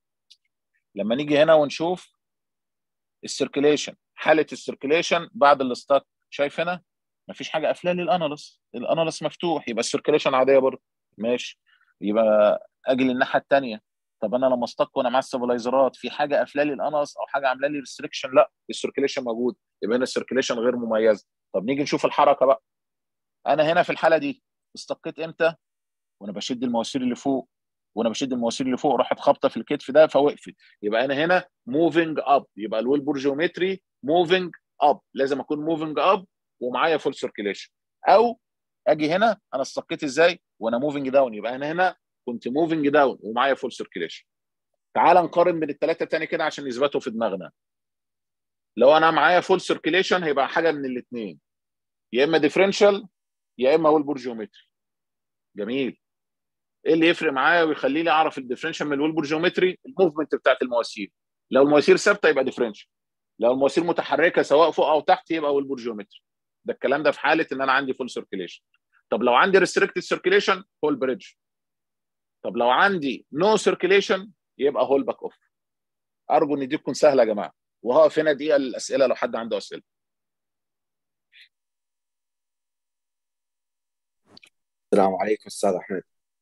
لما نيجي هنا ونشوف السيركيليشن حاله السيركيليشن بعد الاستاك شايف هنا مفيش حاجه قافله لي الانالس الانالس مفتوح يبقى السيركيليشن عاديه برضه ماشي يبقى اجي للناحيه الثانيه طب انا لما استق وانا مع السبلايزرات في حاجه قافله لي الانالس او حاجه عامله لي ريستريكشن لا السيركيليشن موجود يبقى هنا السيركيليشن غير مميزه طب نيجي نشوف الحركه بقى انا هنا في الحاله دي استقيت امتى وانا بشد المواسير اللي فوق وانا بشد المواسير اللي فوق راحت خابطه في الكتف ده فوقفت يبقى انا هنا موفينج اب يبقى الويل بورجيومتري موفينج اب لازم اكون موفينج اب ومعايا فول سيركيليشن او اجي هنا انا استقيت ازاي وانا موفنج داون يبقى انا هنا كنت موفنج داون ومعايا فول سيركيليشن تعال نقارن بين الثلاثه تاني كده عشان يثبتوا في دماغنا لو انا معايا فول سيركيليشن هيبقى حاجه من الاثنين يا اما ديفرنشال يا اما ويلبور جيومتري جميل ايه اللي يفرق معايا ويخليني اعرف الديفرنشال من الويلبور جيومتري الموفمنت بتاعت المواسير لو المواسير ثابته يبقى ديفرنشال لو المواسير متحركه سواء فوق او تحت يبقى ويلبور جيومتري ده الكلام ده في حاله ان انا عندي فول سيركيليشن طب لو عندي ريستريكتد سيركيليشن هول بريدج طب لو عندي نو no سيركيليشن يبقى هول باك اوف ارجو ان دي تكون سهله يا جماعه وهقف هنا دقيقه للاسئله لو حد عنده اسئله السلام عليكم استاذ احمد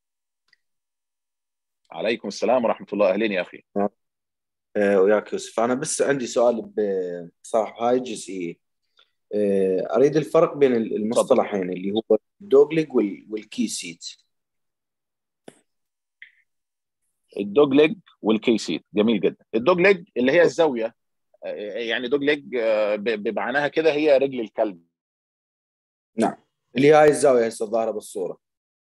عليكم السلام ورحمه الله اهلين يا اخي أه وياك يوسف انا بس عندي سؤال بصراحه هاي جزئيه أه اريد الفرق بين المصطلحين اللي هو الدوغليج والكي سيت الدوج ليج والكي سيت جميل جدا الدوج ليج اللي هي الزاويه يعني دوج ليج بمعناها كده هي رجل الكلب نعم اللي هي هاي الزاويه هسه ظاهره بالصوره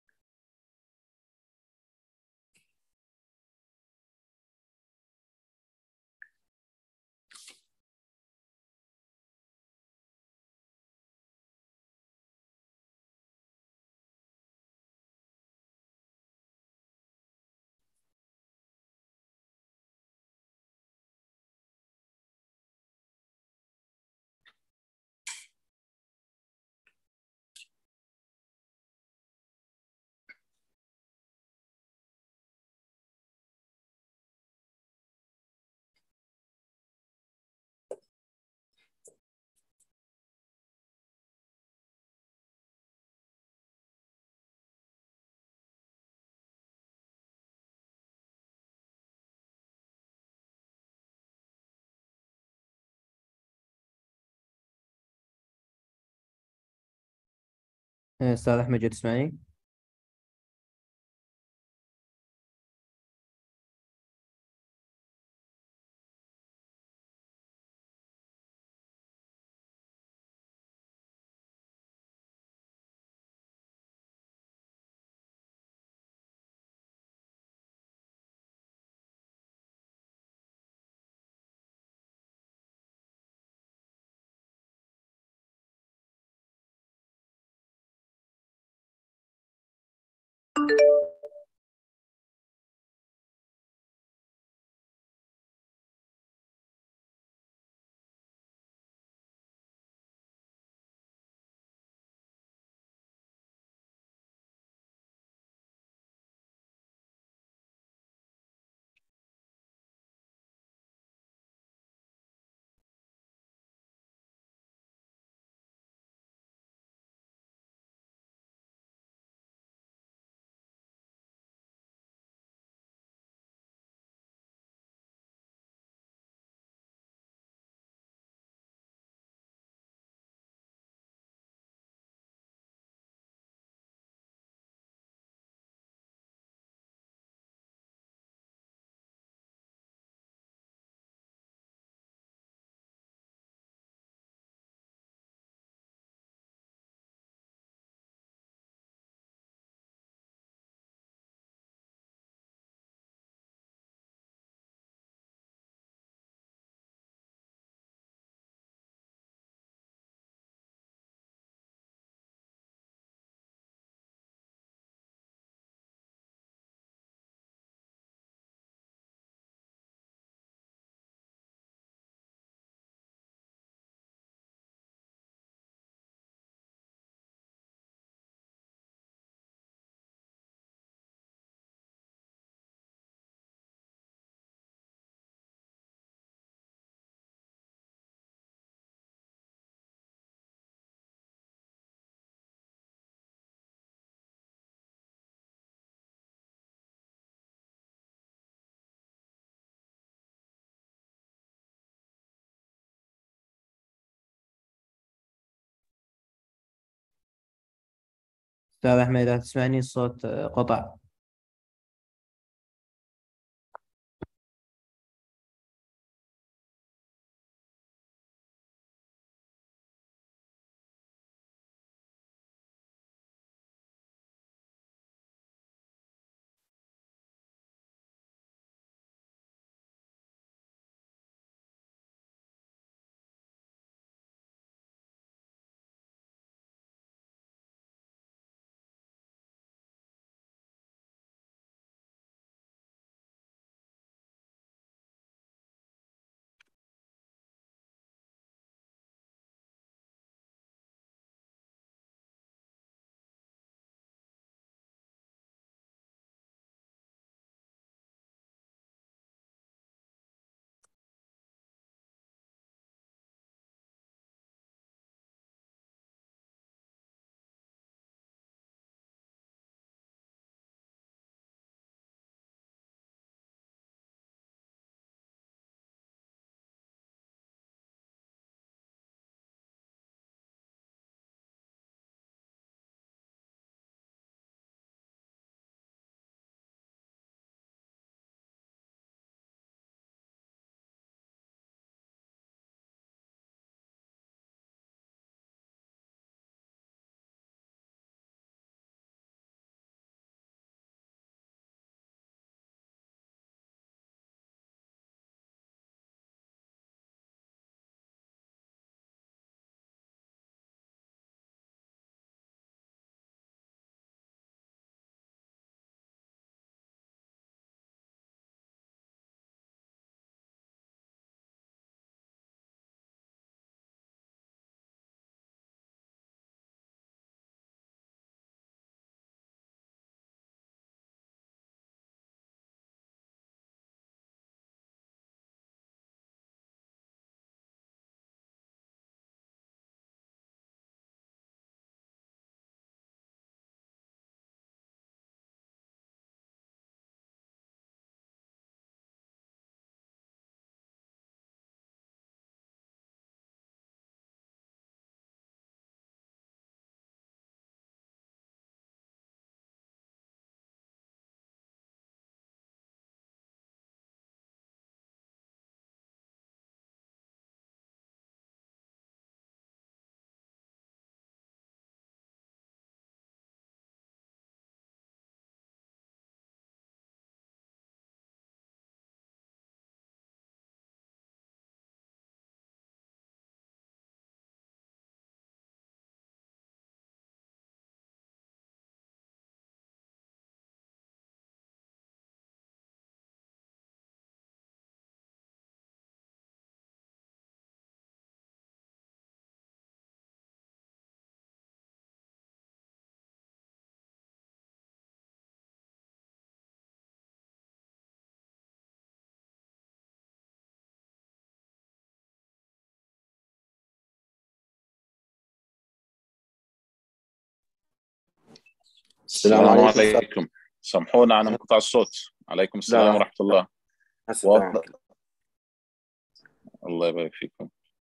استاذ احمد جد تسمعني؟ استاذ احمد اذا تسمعني الصوت قطع السلام عليكم سامحونا عن انقطاع الصوت عليكم السلام ورحمه الله الله يبارك فيكم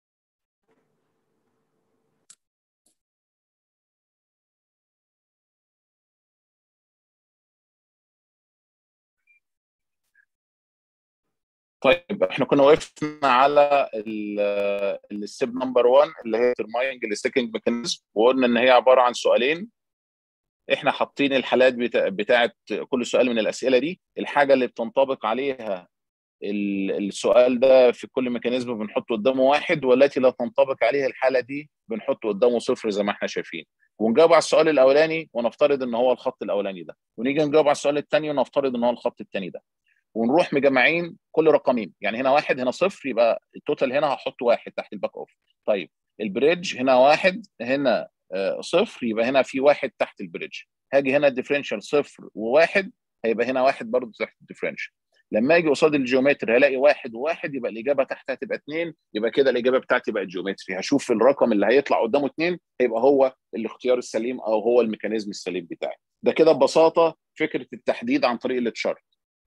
طيب احنا كنا وقفنا على الستيب نمبر 1 اللي هي ترماينج الستيكنج ميكانيزم وقلنا ان هي عباره عن سؤالين احنا حاطين الحالات بتاعه كل سؤال من الاسئله دي الحاجه اللي بتنطبق عليها السؤال ده في كل ميكانيزم بنحط قدامه واحد والتي لا تنطبق عليها الحاله دي بنحط قدامه صفر زي ما احنا شايفين ونجاوب على السؤال الاولاني ونفترض ان هو الخط الاولاني ده ونيجي نجاوب على السؤال الثاني ونفترض ان هو الخط الثاني ده ونروح مجمعين كل رقمين يعني هنا واحد هنا صفر يبقى التوتال هنا هحط واحد تحت الباك اوف طيب البريدج هنا واحد هنا صفر يبقى هنا في واحد تحت البريدج هاجي هنا الديفرنشال صفر وواحد هيبقى هنا واحد برضه تحت الديفرنشال لما اجي قصاد الجيومتري هلاقي واحد وواحد يبقى الاجابه تحتها هتبقى اثنين يبقى كده الاجابه بتاعتي بقت جيومتري هشوف الرقم اللي هيطلع قدامه اثنين هيبقى هو الاختيار السليم او هو الميكانيزم السليم بتاعي ده كده ببساطه فكره التحديد عن طريق التشارت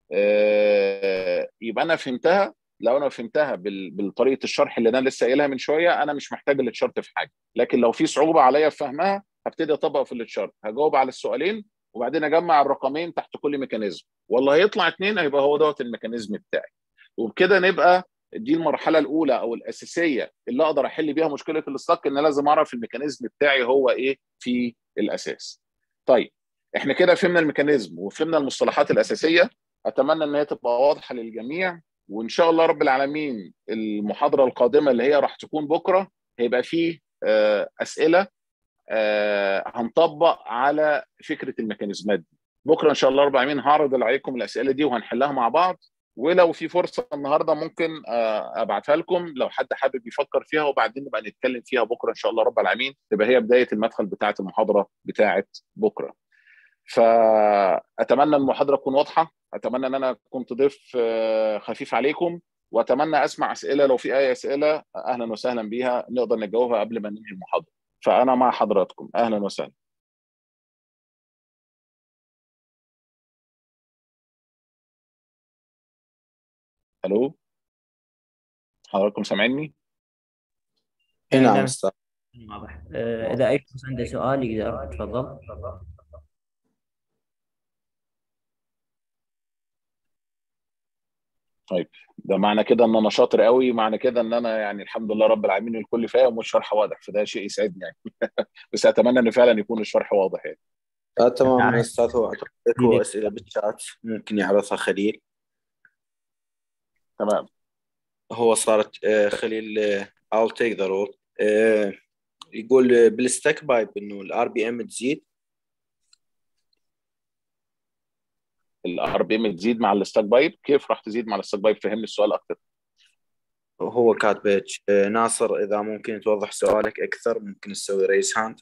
آه يبقى انا فهمتها لو انا فهمتها بالطريقه الشرح اللي انا لسه قايلها من شويه انا مش محتاج التشارت في حاجه لكن لو في صعوبه عليا في فهمها هبتدي اطبق في التشارت هجاوب على السؤالين وبعدين اجمع الرقمين تحت كل ميكانيزم والله هيطلع اثنين هيبقى هو دوت الميكانيزم بتاعي وبكده نبقى دي المرحله الاولى او الاساسيه اللي اقدر احل بيها مشكله الاستاك ان لازم اعرف الميكانيزم بتاعي هو ايه في الاساس طيب احنا كده فهمنا الميكانيزم وفهمنا المصطلحات الاساسيه اتمنى ان هي تبقى واضحه للجميع وان شاء الله رب العالمين المحاضره القادمه اللي هي راح تكون بكره هيبقى فيه اسئله هنطبق على فكره الميكانيزمات دي بكره ان شاء الله رب العالمين هعرض عليكم الاسئله دي وهنحلها مع بعض ولو في فرصه النهارده ممكن ابعتها لكم لو حد حابب يفكر فيها وبعدين نبقى نتكلم فيها بكره ان شاء الله رب العالمين تبقى هي بدايه المدخل بتاعه المحاضره بتاعه بكره فاتمنى المحاضره تكون واضحه اتمنى ان انا كنت ضيف خفيف عليكم واتمنى اسمع اسئله لو في اي اسئله اهلا وسهلا بيها نقدر نجاوبها قبل ما ننهي المحاضره فانا مع حضراتكم اهلا وسهلا الو حضراتكم سامعيني؟ نعم استاذ واضح اذا اي شخص عنده سؤال يقدر تفضل طيب ده معنى كده ان انا شاطر قوي معنى كده ان انا يعني الحمد لله رب العالمين الكل فاهم والشرح واضح فده شيء يسعدني يعني بس اتمنى ان فعلا يكون الشرح واضح يعني آه تمام يا استاذ هو له اسئله بالشات ممكن يعرضها خليل تمام هو صارت آه خليل آه I'll take the role آه يقول بالستاك بايب انه الار بي ام تزيد الار بي ام تزيد مع الستاك بايب كيف راح تزيد مع الستاك بايب فهمني السؤال اكثر هو كاتب ناصر اذا ممكن توضح سؤالك اكثر ممكن تسوي ريس هاند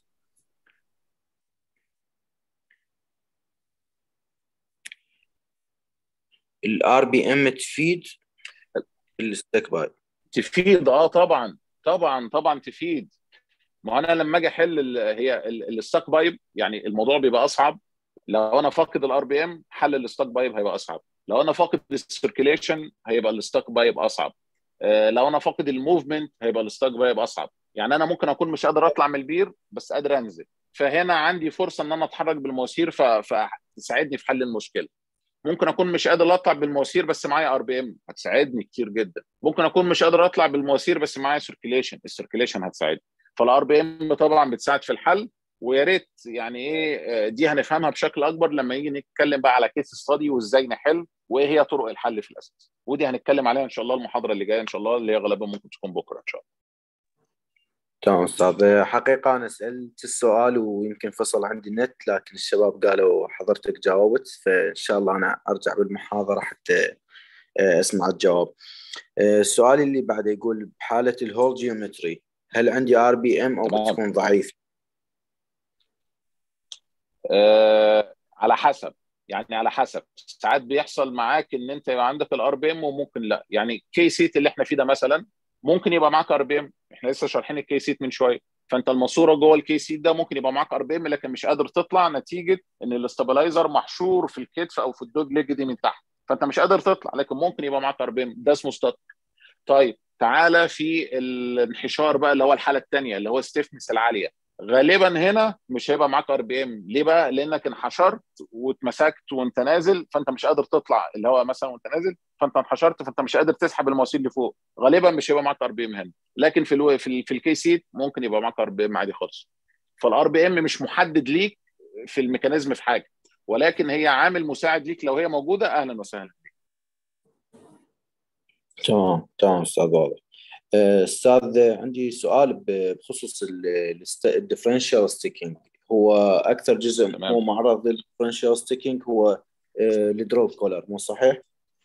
الار بي ام تفيد الستاك بايب تفيد اه طبعا طبعا طبعا تفيد ما انا لما اجي احل هي الستاك بايب يعني الموضوع بيبقى اصعب لو انا فاقد الار بي ام حل الستاك بايب هيبقى اصعب لو انا فاقد السيركيليشن هيبقى الستاك بايب اصعب آه لو انا فاقد الموفمنت هيبقى الستاك بايب اصعب يعني انا ممكن اكون مش قادر اطلع من البير بس قادر انزل فهنا عندي فرصه ان انا اتحرك بالمواسير فتساعدني في حل المشكله ممكن اكون مش قادر اطلع بالمواسير بس معايا ار بي ام هتساعدني كتير جدا ممكن اكون مش قادر اطلع بالمواسير بس معايا سيركيليشن السيركيليشن هتساعدني فالار بي ام طبعا بتساعد في الحل ويا ريت يعني ايه دي هنفهمها بشكل اكبر لما يجي نتكلم بقى على كيس ستادي وازاي نحل وايه هي طرق الحل في الاساس ودي هنتكلم عليها ان شاء الله المحاضره اللي جايه ان شاء الله اللي هي غالبا ممكن تكون بكره ان شاء الله تمام استاذ حقيقه انا سالت السؤال ويمكن فصل عندي النت لكن الشباب قالوا حضرتك جاوبت فان شاء الله انا ارجع بالمحاضره حتى اسمع الجواب السؤال اللي بعده يقول بحاله الهول جيومتري هل عندي ار بي ام او بتكون ضعيف آه على حسب يعني على حسب ساعات بيحصل معاك ان انت يبقى عندك الار بي ام وممكن لا يعني كي سيت اللي احنا فيه ده مثلا ممكن يبقى معاك ار بي ام احنا لسه شارحين الكي سيت من شويه فانت الماسوره جوه الكي سي ده ممكن يبقى معاك ار بي ام لكن مش قادر تطلع نتيجه ان الاستابلايزر محشور في الكتف او في الدوج ليج دي من تحت فانت مش قادر تطلع لكن ممكن يبقى معاك ار بي ام ده اسمه ستاتيك طيب تعالى في الانحشار بقى اللي هو الحاله الثانيه اللي هو ستيفنس العاليه غالبا هنا مش هيبقى معاك ار بي ام ليه بقى لانك انحشرت واتمسكت وانت نازل فانت مش قادر تطلع اللي هو مثلا وانت نازل فانت انحشرت فانت مش قادر تسحب المواسير لفوق غالبا مش هيبقى معاك ار بي ام هنا لكن في الو... في, ال... في الكي سيت ممكن يبقى معاك ار بي ام عادي خالص فالار بي ام مش محدد ليك في الميكانيزم في حاجه ولكن هي عامل مساعد ليك لو هي موجوده اهلا وسهلا تمام تمام استاذ واضح استاذ عندي سؤال بخصوص الديفرنشال ستيكينج هو اكثر جزء تمام. هو معرض للديفرنشال ستيكينج هو الدروب كولر مو صحيح؟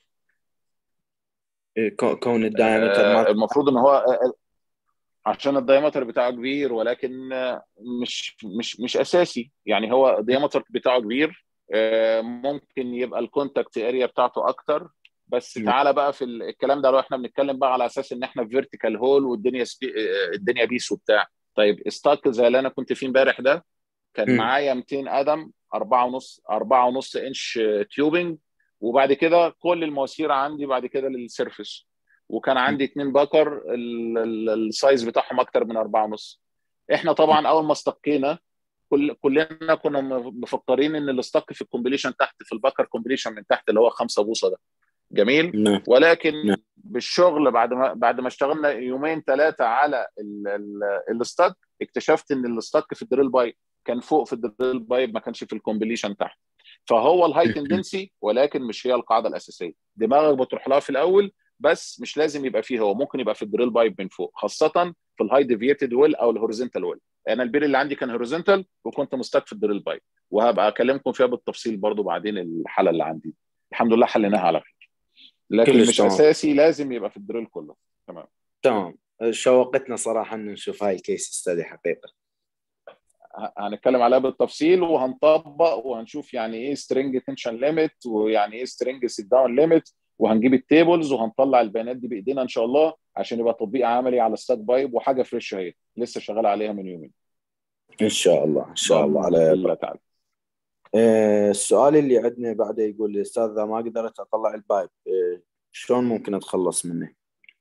كون الدايمتر المفروض ان هو عشان الدايمتر بتاعه كبير ولكن مش مش مش اساسي يعني هو الدايمتر بتاعه كبير ممكن يبقى الكونتاكت اريا بتاعته اكتر بس تعالى بقى في الكلام ده لو احنا بنتكلم بقى على اساس ان احنا في فيرتيكال هول والدنيا سبي... الدنيا بيس وبتاع طيب استاك زي اللي انا كنت فيه امبارح ده كان معايا 200 قدم 4 ونص 4 ونص انش تيوبنج وبعد كده كل المواسير عندي بعد كده للسيرفس وكان عندي اثنين باكر السايز بتاعهم اكتر من 4 ونص احنا طبعا اول ما استقينا كل كلنا كنا مفكرين ان الاستك في الكومبليشن تحت في الباكر كومبليشن من تحت اللي هو 5 بوصه ده جميل نعم. ولكن نعم. بالشغل بعد ما بعد ما اشتغلنا يومين ثلاثه على الاستك اكتشفت ان الاستك في الدريل بايب كان فوق في الدريل بايب ما كانش في الكومبليشن تحت فهو الهاي تندنسي ولكن مش هي القاعده الاساسيه دماغك بتروح لها في الاول بس مش لازم يبقى فيه هو ممكن يبقى في الدريل بايب من فوق خاصه في الهاي ديفيتد ويل او الهوريزونتال ويل انا البير اللي عندي كان هوريزونتال وكنت مستك في الدريل بايب وهبقى اكلمكم فيها بالتفصيل برضو بعدين الحاله اللي عندي الحمد لله حليناها على خير لكن مش تمام. اساسي لازم يبقى في الدريل كله تمام تمام شوقتنا صراحه ان نشوف هاي الكيس ستدي حقيقه هنتكلم عليها بالتفصيل وهنطبق وهنشوف يعني ايه سترينج تنشن ليميت ويعني ايه سترينج سيت داون ليميت وهنجيب التيبلز وهنطلع البيانات دي بايدينا ان شاء الله عشان يبقى تطبيق عملي على ستاك بايب وحاجه فريش اهي لسه شغال عليها من يومين ان شاء الله ان شاء الله على الله تعالى آه، السؤال اللي عندنا بعده يقول الاستاذ اذا ما قدرت اطلع البايب آه، شلون ممكن اتخلص منه؟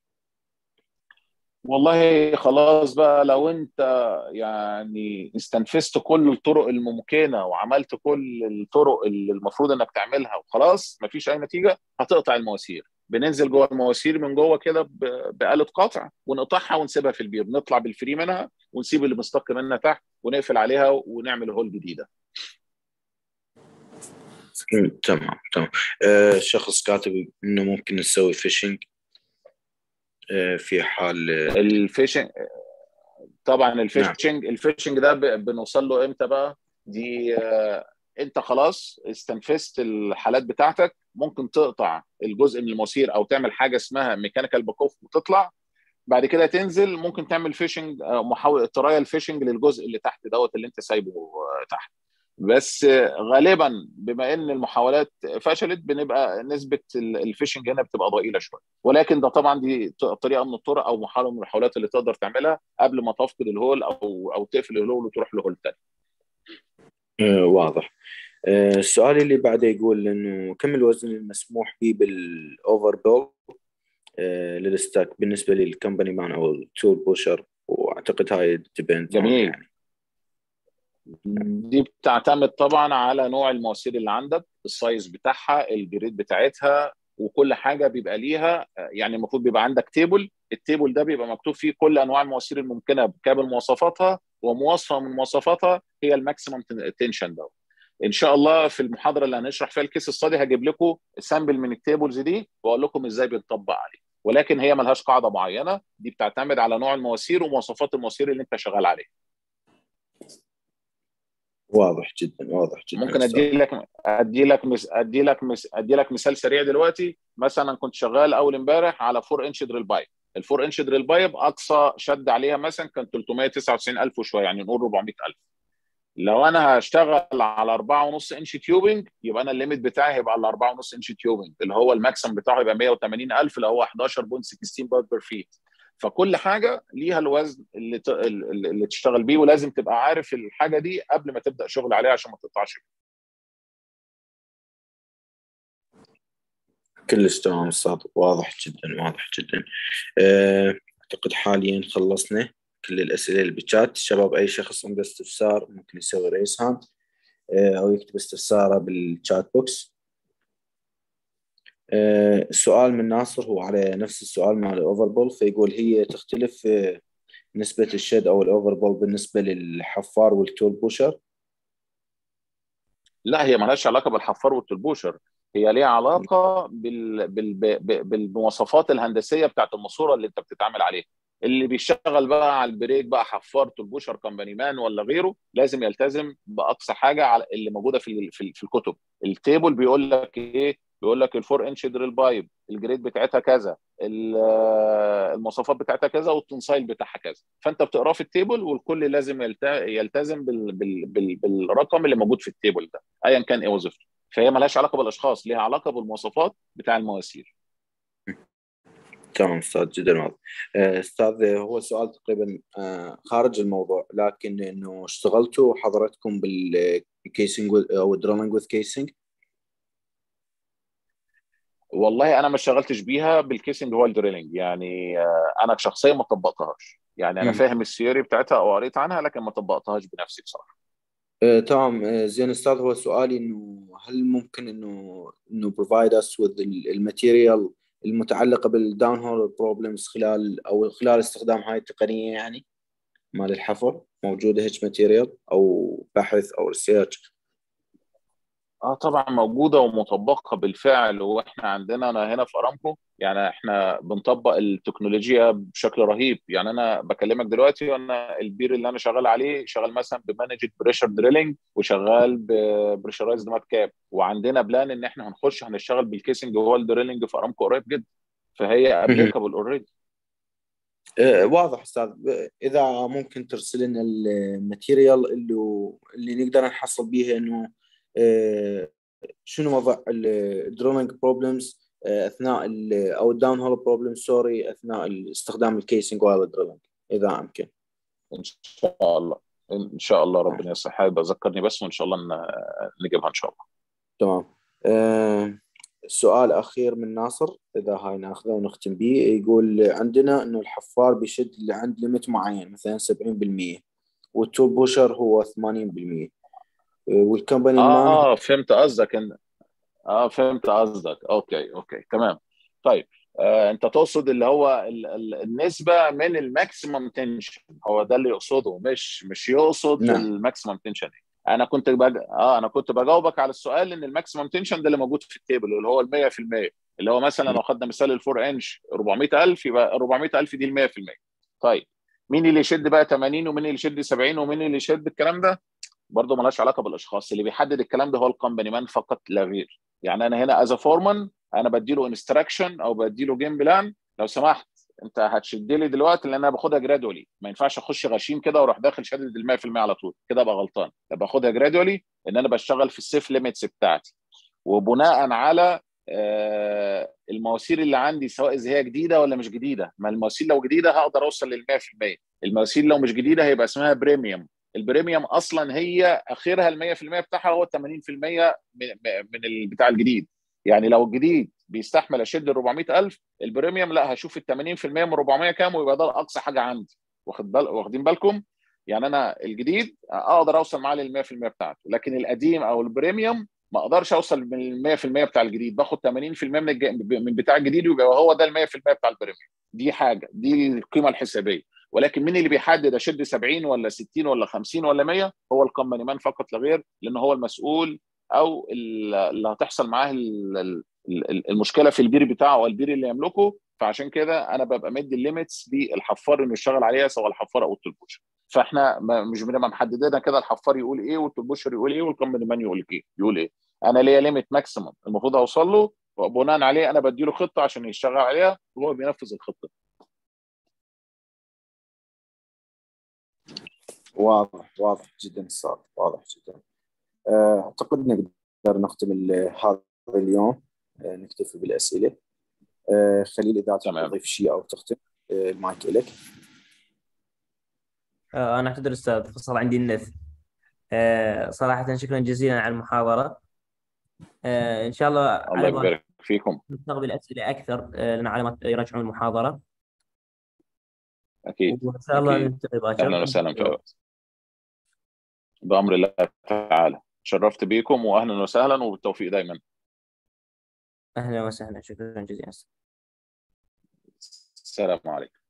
والله خلاص بقى لو انت يعني استنفذت كل الطرق الممكنه وعملت كل الطرق اللي المفروض انك تعملها وخلاص مفيش اي نتيجه هتقطع المواسير بننزل جوه المواسير من جوه كده ب- بآلة قطع ونقطعها ونسيبها في البير نطلع بالفري منها ونسيب اللي مستق منها تحت ونقفل عليها ونعمل هول جديده مم، تمام تمام آه، الشخص كاتب انه ممكن نسوي فيشنج آه، في حال آه، الفيشنج طبعا الفيشنج الفيشنج ده ب- بنوصل له امتى بقى دي آه، انت خلاص استنفذت الحالات بتاعتك ممكن تقطع الجزء من المواسير او تعمل حاجه اسمها ميكانيكال باك اوف وتطلع بعد كده تنزل ممكن تعمل فيشنج آه، محاول ترايل فيشنج للجزء اللي تحت دوت اللي انت سايبه آه، تحت بس آه، غالبا بما ان المحاولات فشلت بنبقى نسبه ال- الفيشنج هنا بتبقى ضئيله شويه ولكن ده طبعا دي ط- طريقه من الطرق او محاوله من المحاولات اللي تقدر تعملها قبل ما تفقد الهول او او تقفل الهول وتروح لهول تاني آه، واضح آه، السؤال اللي بعده يقول انه كم الوزن المسموح به بالاوفر بول للستاك بالنسبه للكمباني مان او التول بوشر واعتقد هاي ديبند جميل. يعني دي بتعتمد طبعا على نوع المواسير اللي عندك السايز بتاعها الجريد بتاعتها وكل حاجه بيبقى ليها يعني المفروض بيبقى عندك تيبل التيبل ده بيبقى مكتوب فيه كل انواع المواسير الممكنه بكامل مواصفاتها ومواصفه من مواصفاتها هي الماكسيمم تنشن ده ان شاء الله في المحاضره اللي هنشرح فيها الكيس ستادي هجيب لكم سامبل من التيبلز دي واقول لكم ازاي بيتطبق عليه ولكن هي ملهاش قاعده معينه دي بتعتمد على نوع المواسير ومواصفات المواسير اللي انت شغال عليها واضح جدا واضح جدا ممكن أستاذ. ادي لك ادي لك مس... ادي لك مس... ادي لك مثال سريع دلوقتي مثلا كنت شغال اول امبارح على 4 انش دريل بايب ال 4 انش دريل بايب اقصى شد عليها مثلا كان 399000 وشويه يعني نقول 400000 لو انا هشتغل على 4.5 انش تيوبنج يبقى انا الليميت بتاعي هيبقى على 4.5 انش تيوبنج اللي هو الماكسيم بتاعه يبقى 180000 اللي هو 11.16 بار بير فيت فكل حاجه ليها الوزن اللي ت... اللي تشتغل بيه ولازم تبقى عارف الحاجه دي قبل ما تبدا شغل عليها عشان ما تقطعش كلش تمام استاذ واضح جدا واضح جدا آه، اعتقد حاليا خلصنا كل الاسئله اللي بالشات شباب اي شخص عنده استفسار ممكن يسوي ريس هاند آه، او يكتب استفساره بالشات بوكس آه، السؤال من ناصر هو على نفس السؤال مال الاوفر بول فيقول هي تختلف نسبة الشد او الاوفر بول بالنسبة للحفار والتول بوشر لا هي مالهاش علاقة بالحفار والتول بوشر هي ليها علاقة بال... بال... بالمواصفات الهندسية بتاعت الماسورة اللي انت بتتعامل عليها اللي بيشتغل بقى على البريك بقى حفار تلبوشر كمباني مان ولا غيره لازم يلتزم باقصى حاجه على اللي موجوده في في الكتب التيبل بيقول لك ايه بيقول لك الفور انش دريل بايب الجريد بتاعتها كذا المواصفات بتاعتها كذا والتنسايل بتاعها كذا فانت بتقراه في التيبل والكل لازم يلتزم بال... بال... بال... بالرقم اللي موجود في التيبل ده ايا كان ايه وظيفته فهي مالهاش علاقه بالاشخاص ليها علاقه بالمواصفات بتاع المواسير تمام استاذ جدا واضح آه، استاذ هو سؤال تقريبا آه، خارج الموضوع لكن انه اشتغلتوا حضرتكم بالكيسنج او درونينج وذ كيسنج والله انا ما اشتغلتش بيها بالكيسنج هو الدريلنج يعني آه، انا شخصيا ما طبقتهاش يعني انا م. فاهم الثيوري بتاعتها او قريت عنها لكن ما طبقتهاش بنفسي بصراحه آه، تمام آه، زين استاذ هو سؤالي انه هل ممكن انه انه بروفايد اس وذ الماتيريال المتعلقه بالداون هول بروبلمز خلال او خلال استخدام هاي التقنيه يعني مال الحفر موجوده هيك ماتيريال او بحث او ريسيرش اه طبعا موجوده ومطبقه بالفعل واحنا عندنا انا هنا في ارامكو يعني احنا بنطبق التكنولوجيا بشكل رهيب يعني انا بكلمك دلوقتي وانا البير اللي انا شغال عليه شغال مثلا بمانجد بريشر دريلنج وشغال ببريشرايزد مات كاب وعندنا بلان ان احنا هنخش هنشتغل بالكيسنج هو الدريلنج في ارامكو قريب جدا فهي ابليكابل اوريدي آه، واضح استاذ اذا ممكن ترسل لنا الماتيريال اللي اللي نقدر نحصل بيها انه آه، شنو وضع الدرونينج بروبلمز آه، اثناء او الداون هول بروبلم سوري اثناء استخدام الكيسنج وايل دريلنج اذا امكن ان شاء الله ان شاء الله ربنا يصلح حابب اذكرني بس وان شاء الله نجيبها ان شاء الله تمام أه سؤال اخير من ناصر اذا هاي ناخذه ونختم به يقول عندنا انه الحفار بيشد لعند ليمت معين مثلا 70% والتول بوشر هو 80% والكمباني اه اه فهمت قصدك ان اه فهمت قصدك اوكي اوكي تمام طيب آه انت تقصد اللي هو ال ال النسبه من الماكسيمم تنشن هو ده اللي يقصده مش مش يقصد نعم. الماكسيمم تنشن انا كنت بج... اه انا كنت بجاوبك على السؤال ان الماكسيمم تنشن ده اللي موجود في التيبل اللي هو ال 100% اللي هو مثلا لو خدنا مثال الفور انش 400000 يبقى 400000 دي ال 100% طيب مين اللي يشد بقى 80 ومين اللي يشد 70 ومين اللي يشد الكلام ده برضه ملهاش علاقه بالاشخاص اللي بيحدد الكلام ده هو الكومباني مان فقط لا غير يعني انا هنا از فورمان انا بدي له انستراكشن او بدي له جيم بلان لو سمحت انت هتشد لي دلوقتي لان انا باخدها جرادولي ما ينفعش اخش غشيم كده واروح داخل شادد ال 100% على طول كده ابقى غلطان باخدها جرادولي ان انا بشتغل في السيف ليميتس بتاعتي وبناء على آه المواسير اللي عندي سواء اذا هي جديده ولا مش جديده ما المواسير لو جديده هقدر اوصل لل 100% المواسير لو مش جديده هيبقى اسمها بريميوم البريميوم اصلا هي اخرها ال 100% بتاعها هو 80% من بتاع الجديد يعني لو الجديد بيستحمل اشد ال 400000 البريميوم لا هشوف ال 80% من 400 كام ويبقى ده اقصى حاجه عندي واخد بال واخدين بالكم يعني انا الجديد اقدر اوصل معاه لل 100% بتاعته لكن القديم او البريميوم ما اقدرش اوصل من ال 100% بتاع الجديد باخد 80% من الج... من بتاع الجديد ويبقى هو ده ال 100% بتاع البريميوم دي حاجه دي القيمه الحسابيه ولكن مين اللي بيحدد اشد 70 ولا 60 ولا 50 ولا 100 هو الكمباني مان فقط لا غير لان هو المسؤول او اللي هتحصل معاه المشكله في البير بتاعه او البير اللي يملكه فعشان كده انا ببقى مدي الليميتس للحفار انه يشتغل عليها سواء الحفار او التلبوشر فاحنا مش بنبقى محددين كده الحفار يقول ايه والتلبوشر يقول ايه والكمباني مان يقول ايه يقول ايه انا ليا ليميت ماكسيمم المفروض اوصل له وبناء عليه انا بدي له خطه عشان يشتغل عليها وهو بينفذ الخطه واضح واضح جدا الصاد واضح جدا آه، اعتقد نقدر نختم هذا اليوم آه، نكتفي بالاسئله آه، خليل اذا تضيف شيء او تختم المايك لك انا اعتذر استاذ فصل عندي النت صراحه شكرا جزيلا على المحاضره ان شاء الله الله يبارك فيكم نستقبل اسئله اكثر لنا على يراجعون المحاضره اكيد وان شاء الله نلتقي باكر اهلا وسهلا في الوقت بامر الله تعالى شرفت بيكم واهلا وسهلا وبالتوفيق دائما اهلا وسهلا شكرا جزيلا السلام عليكم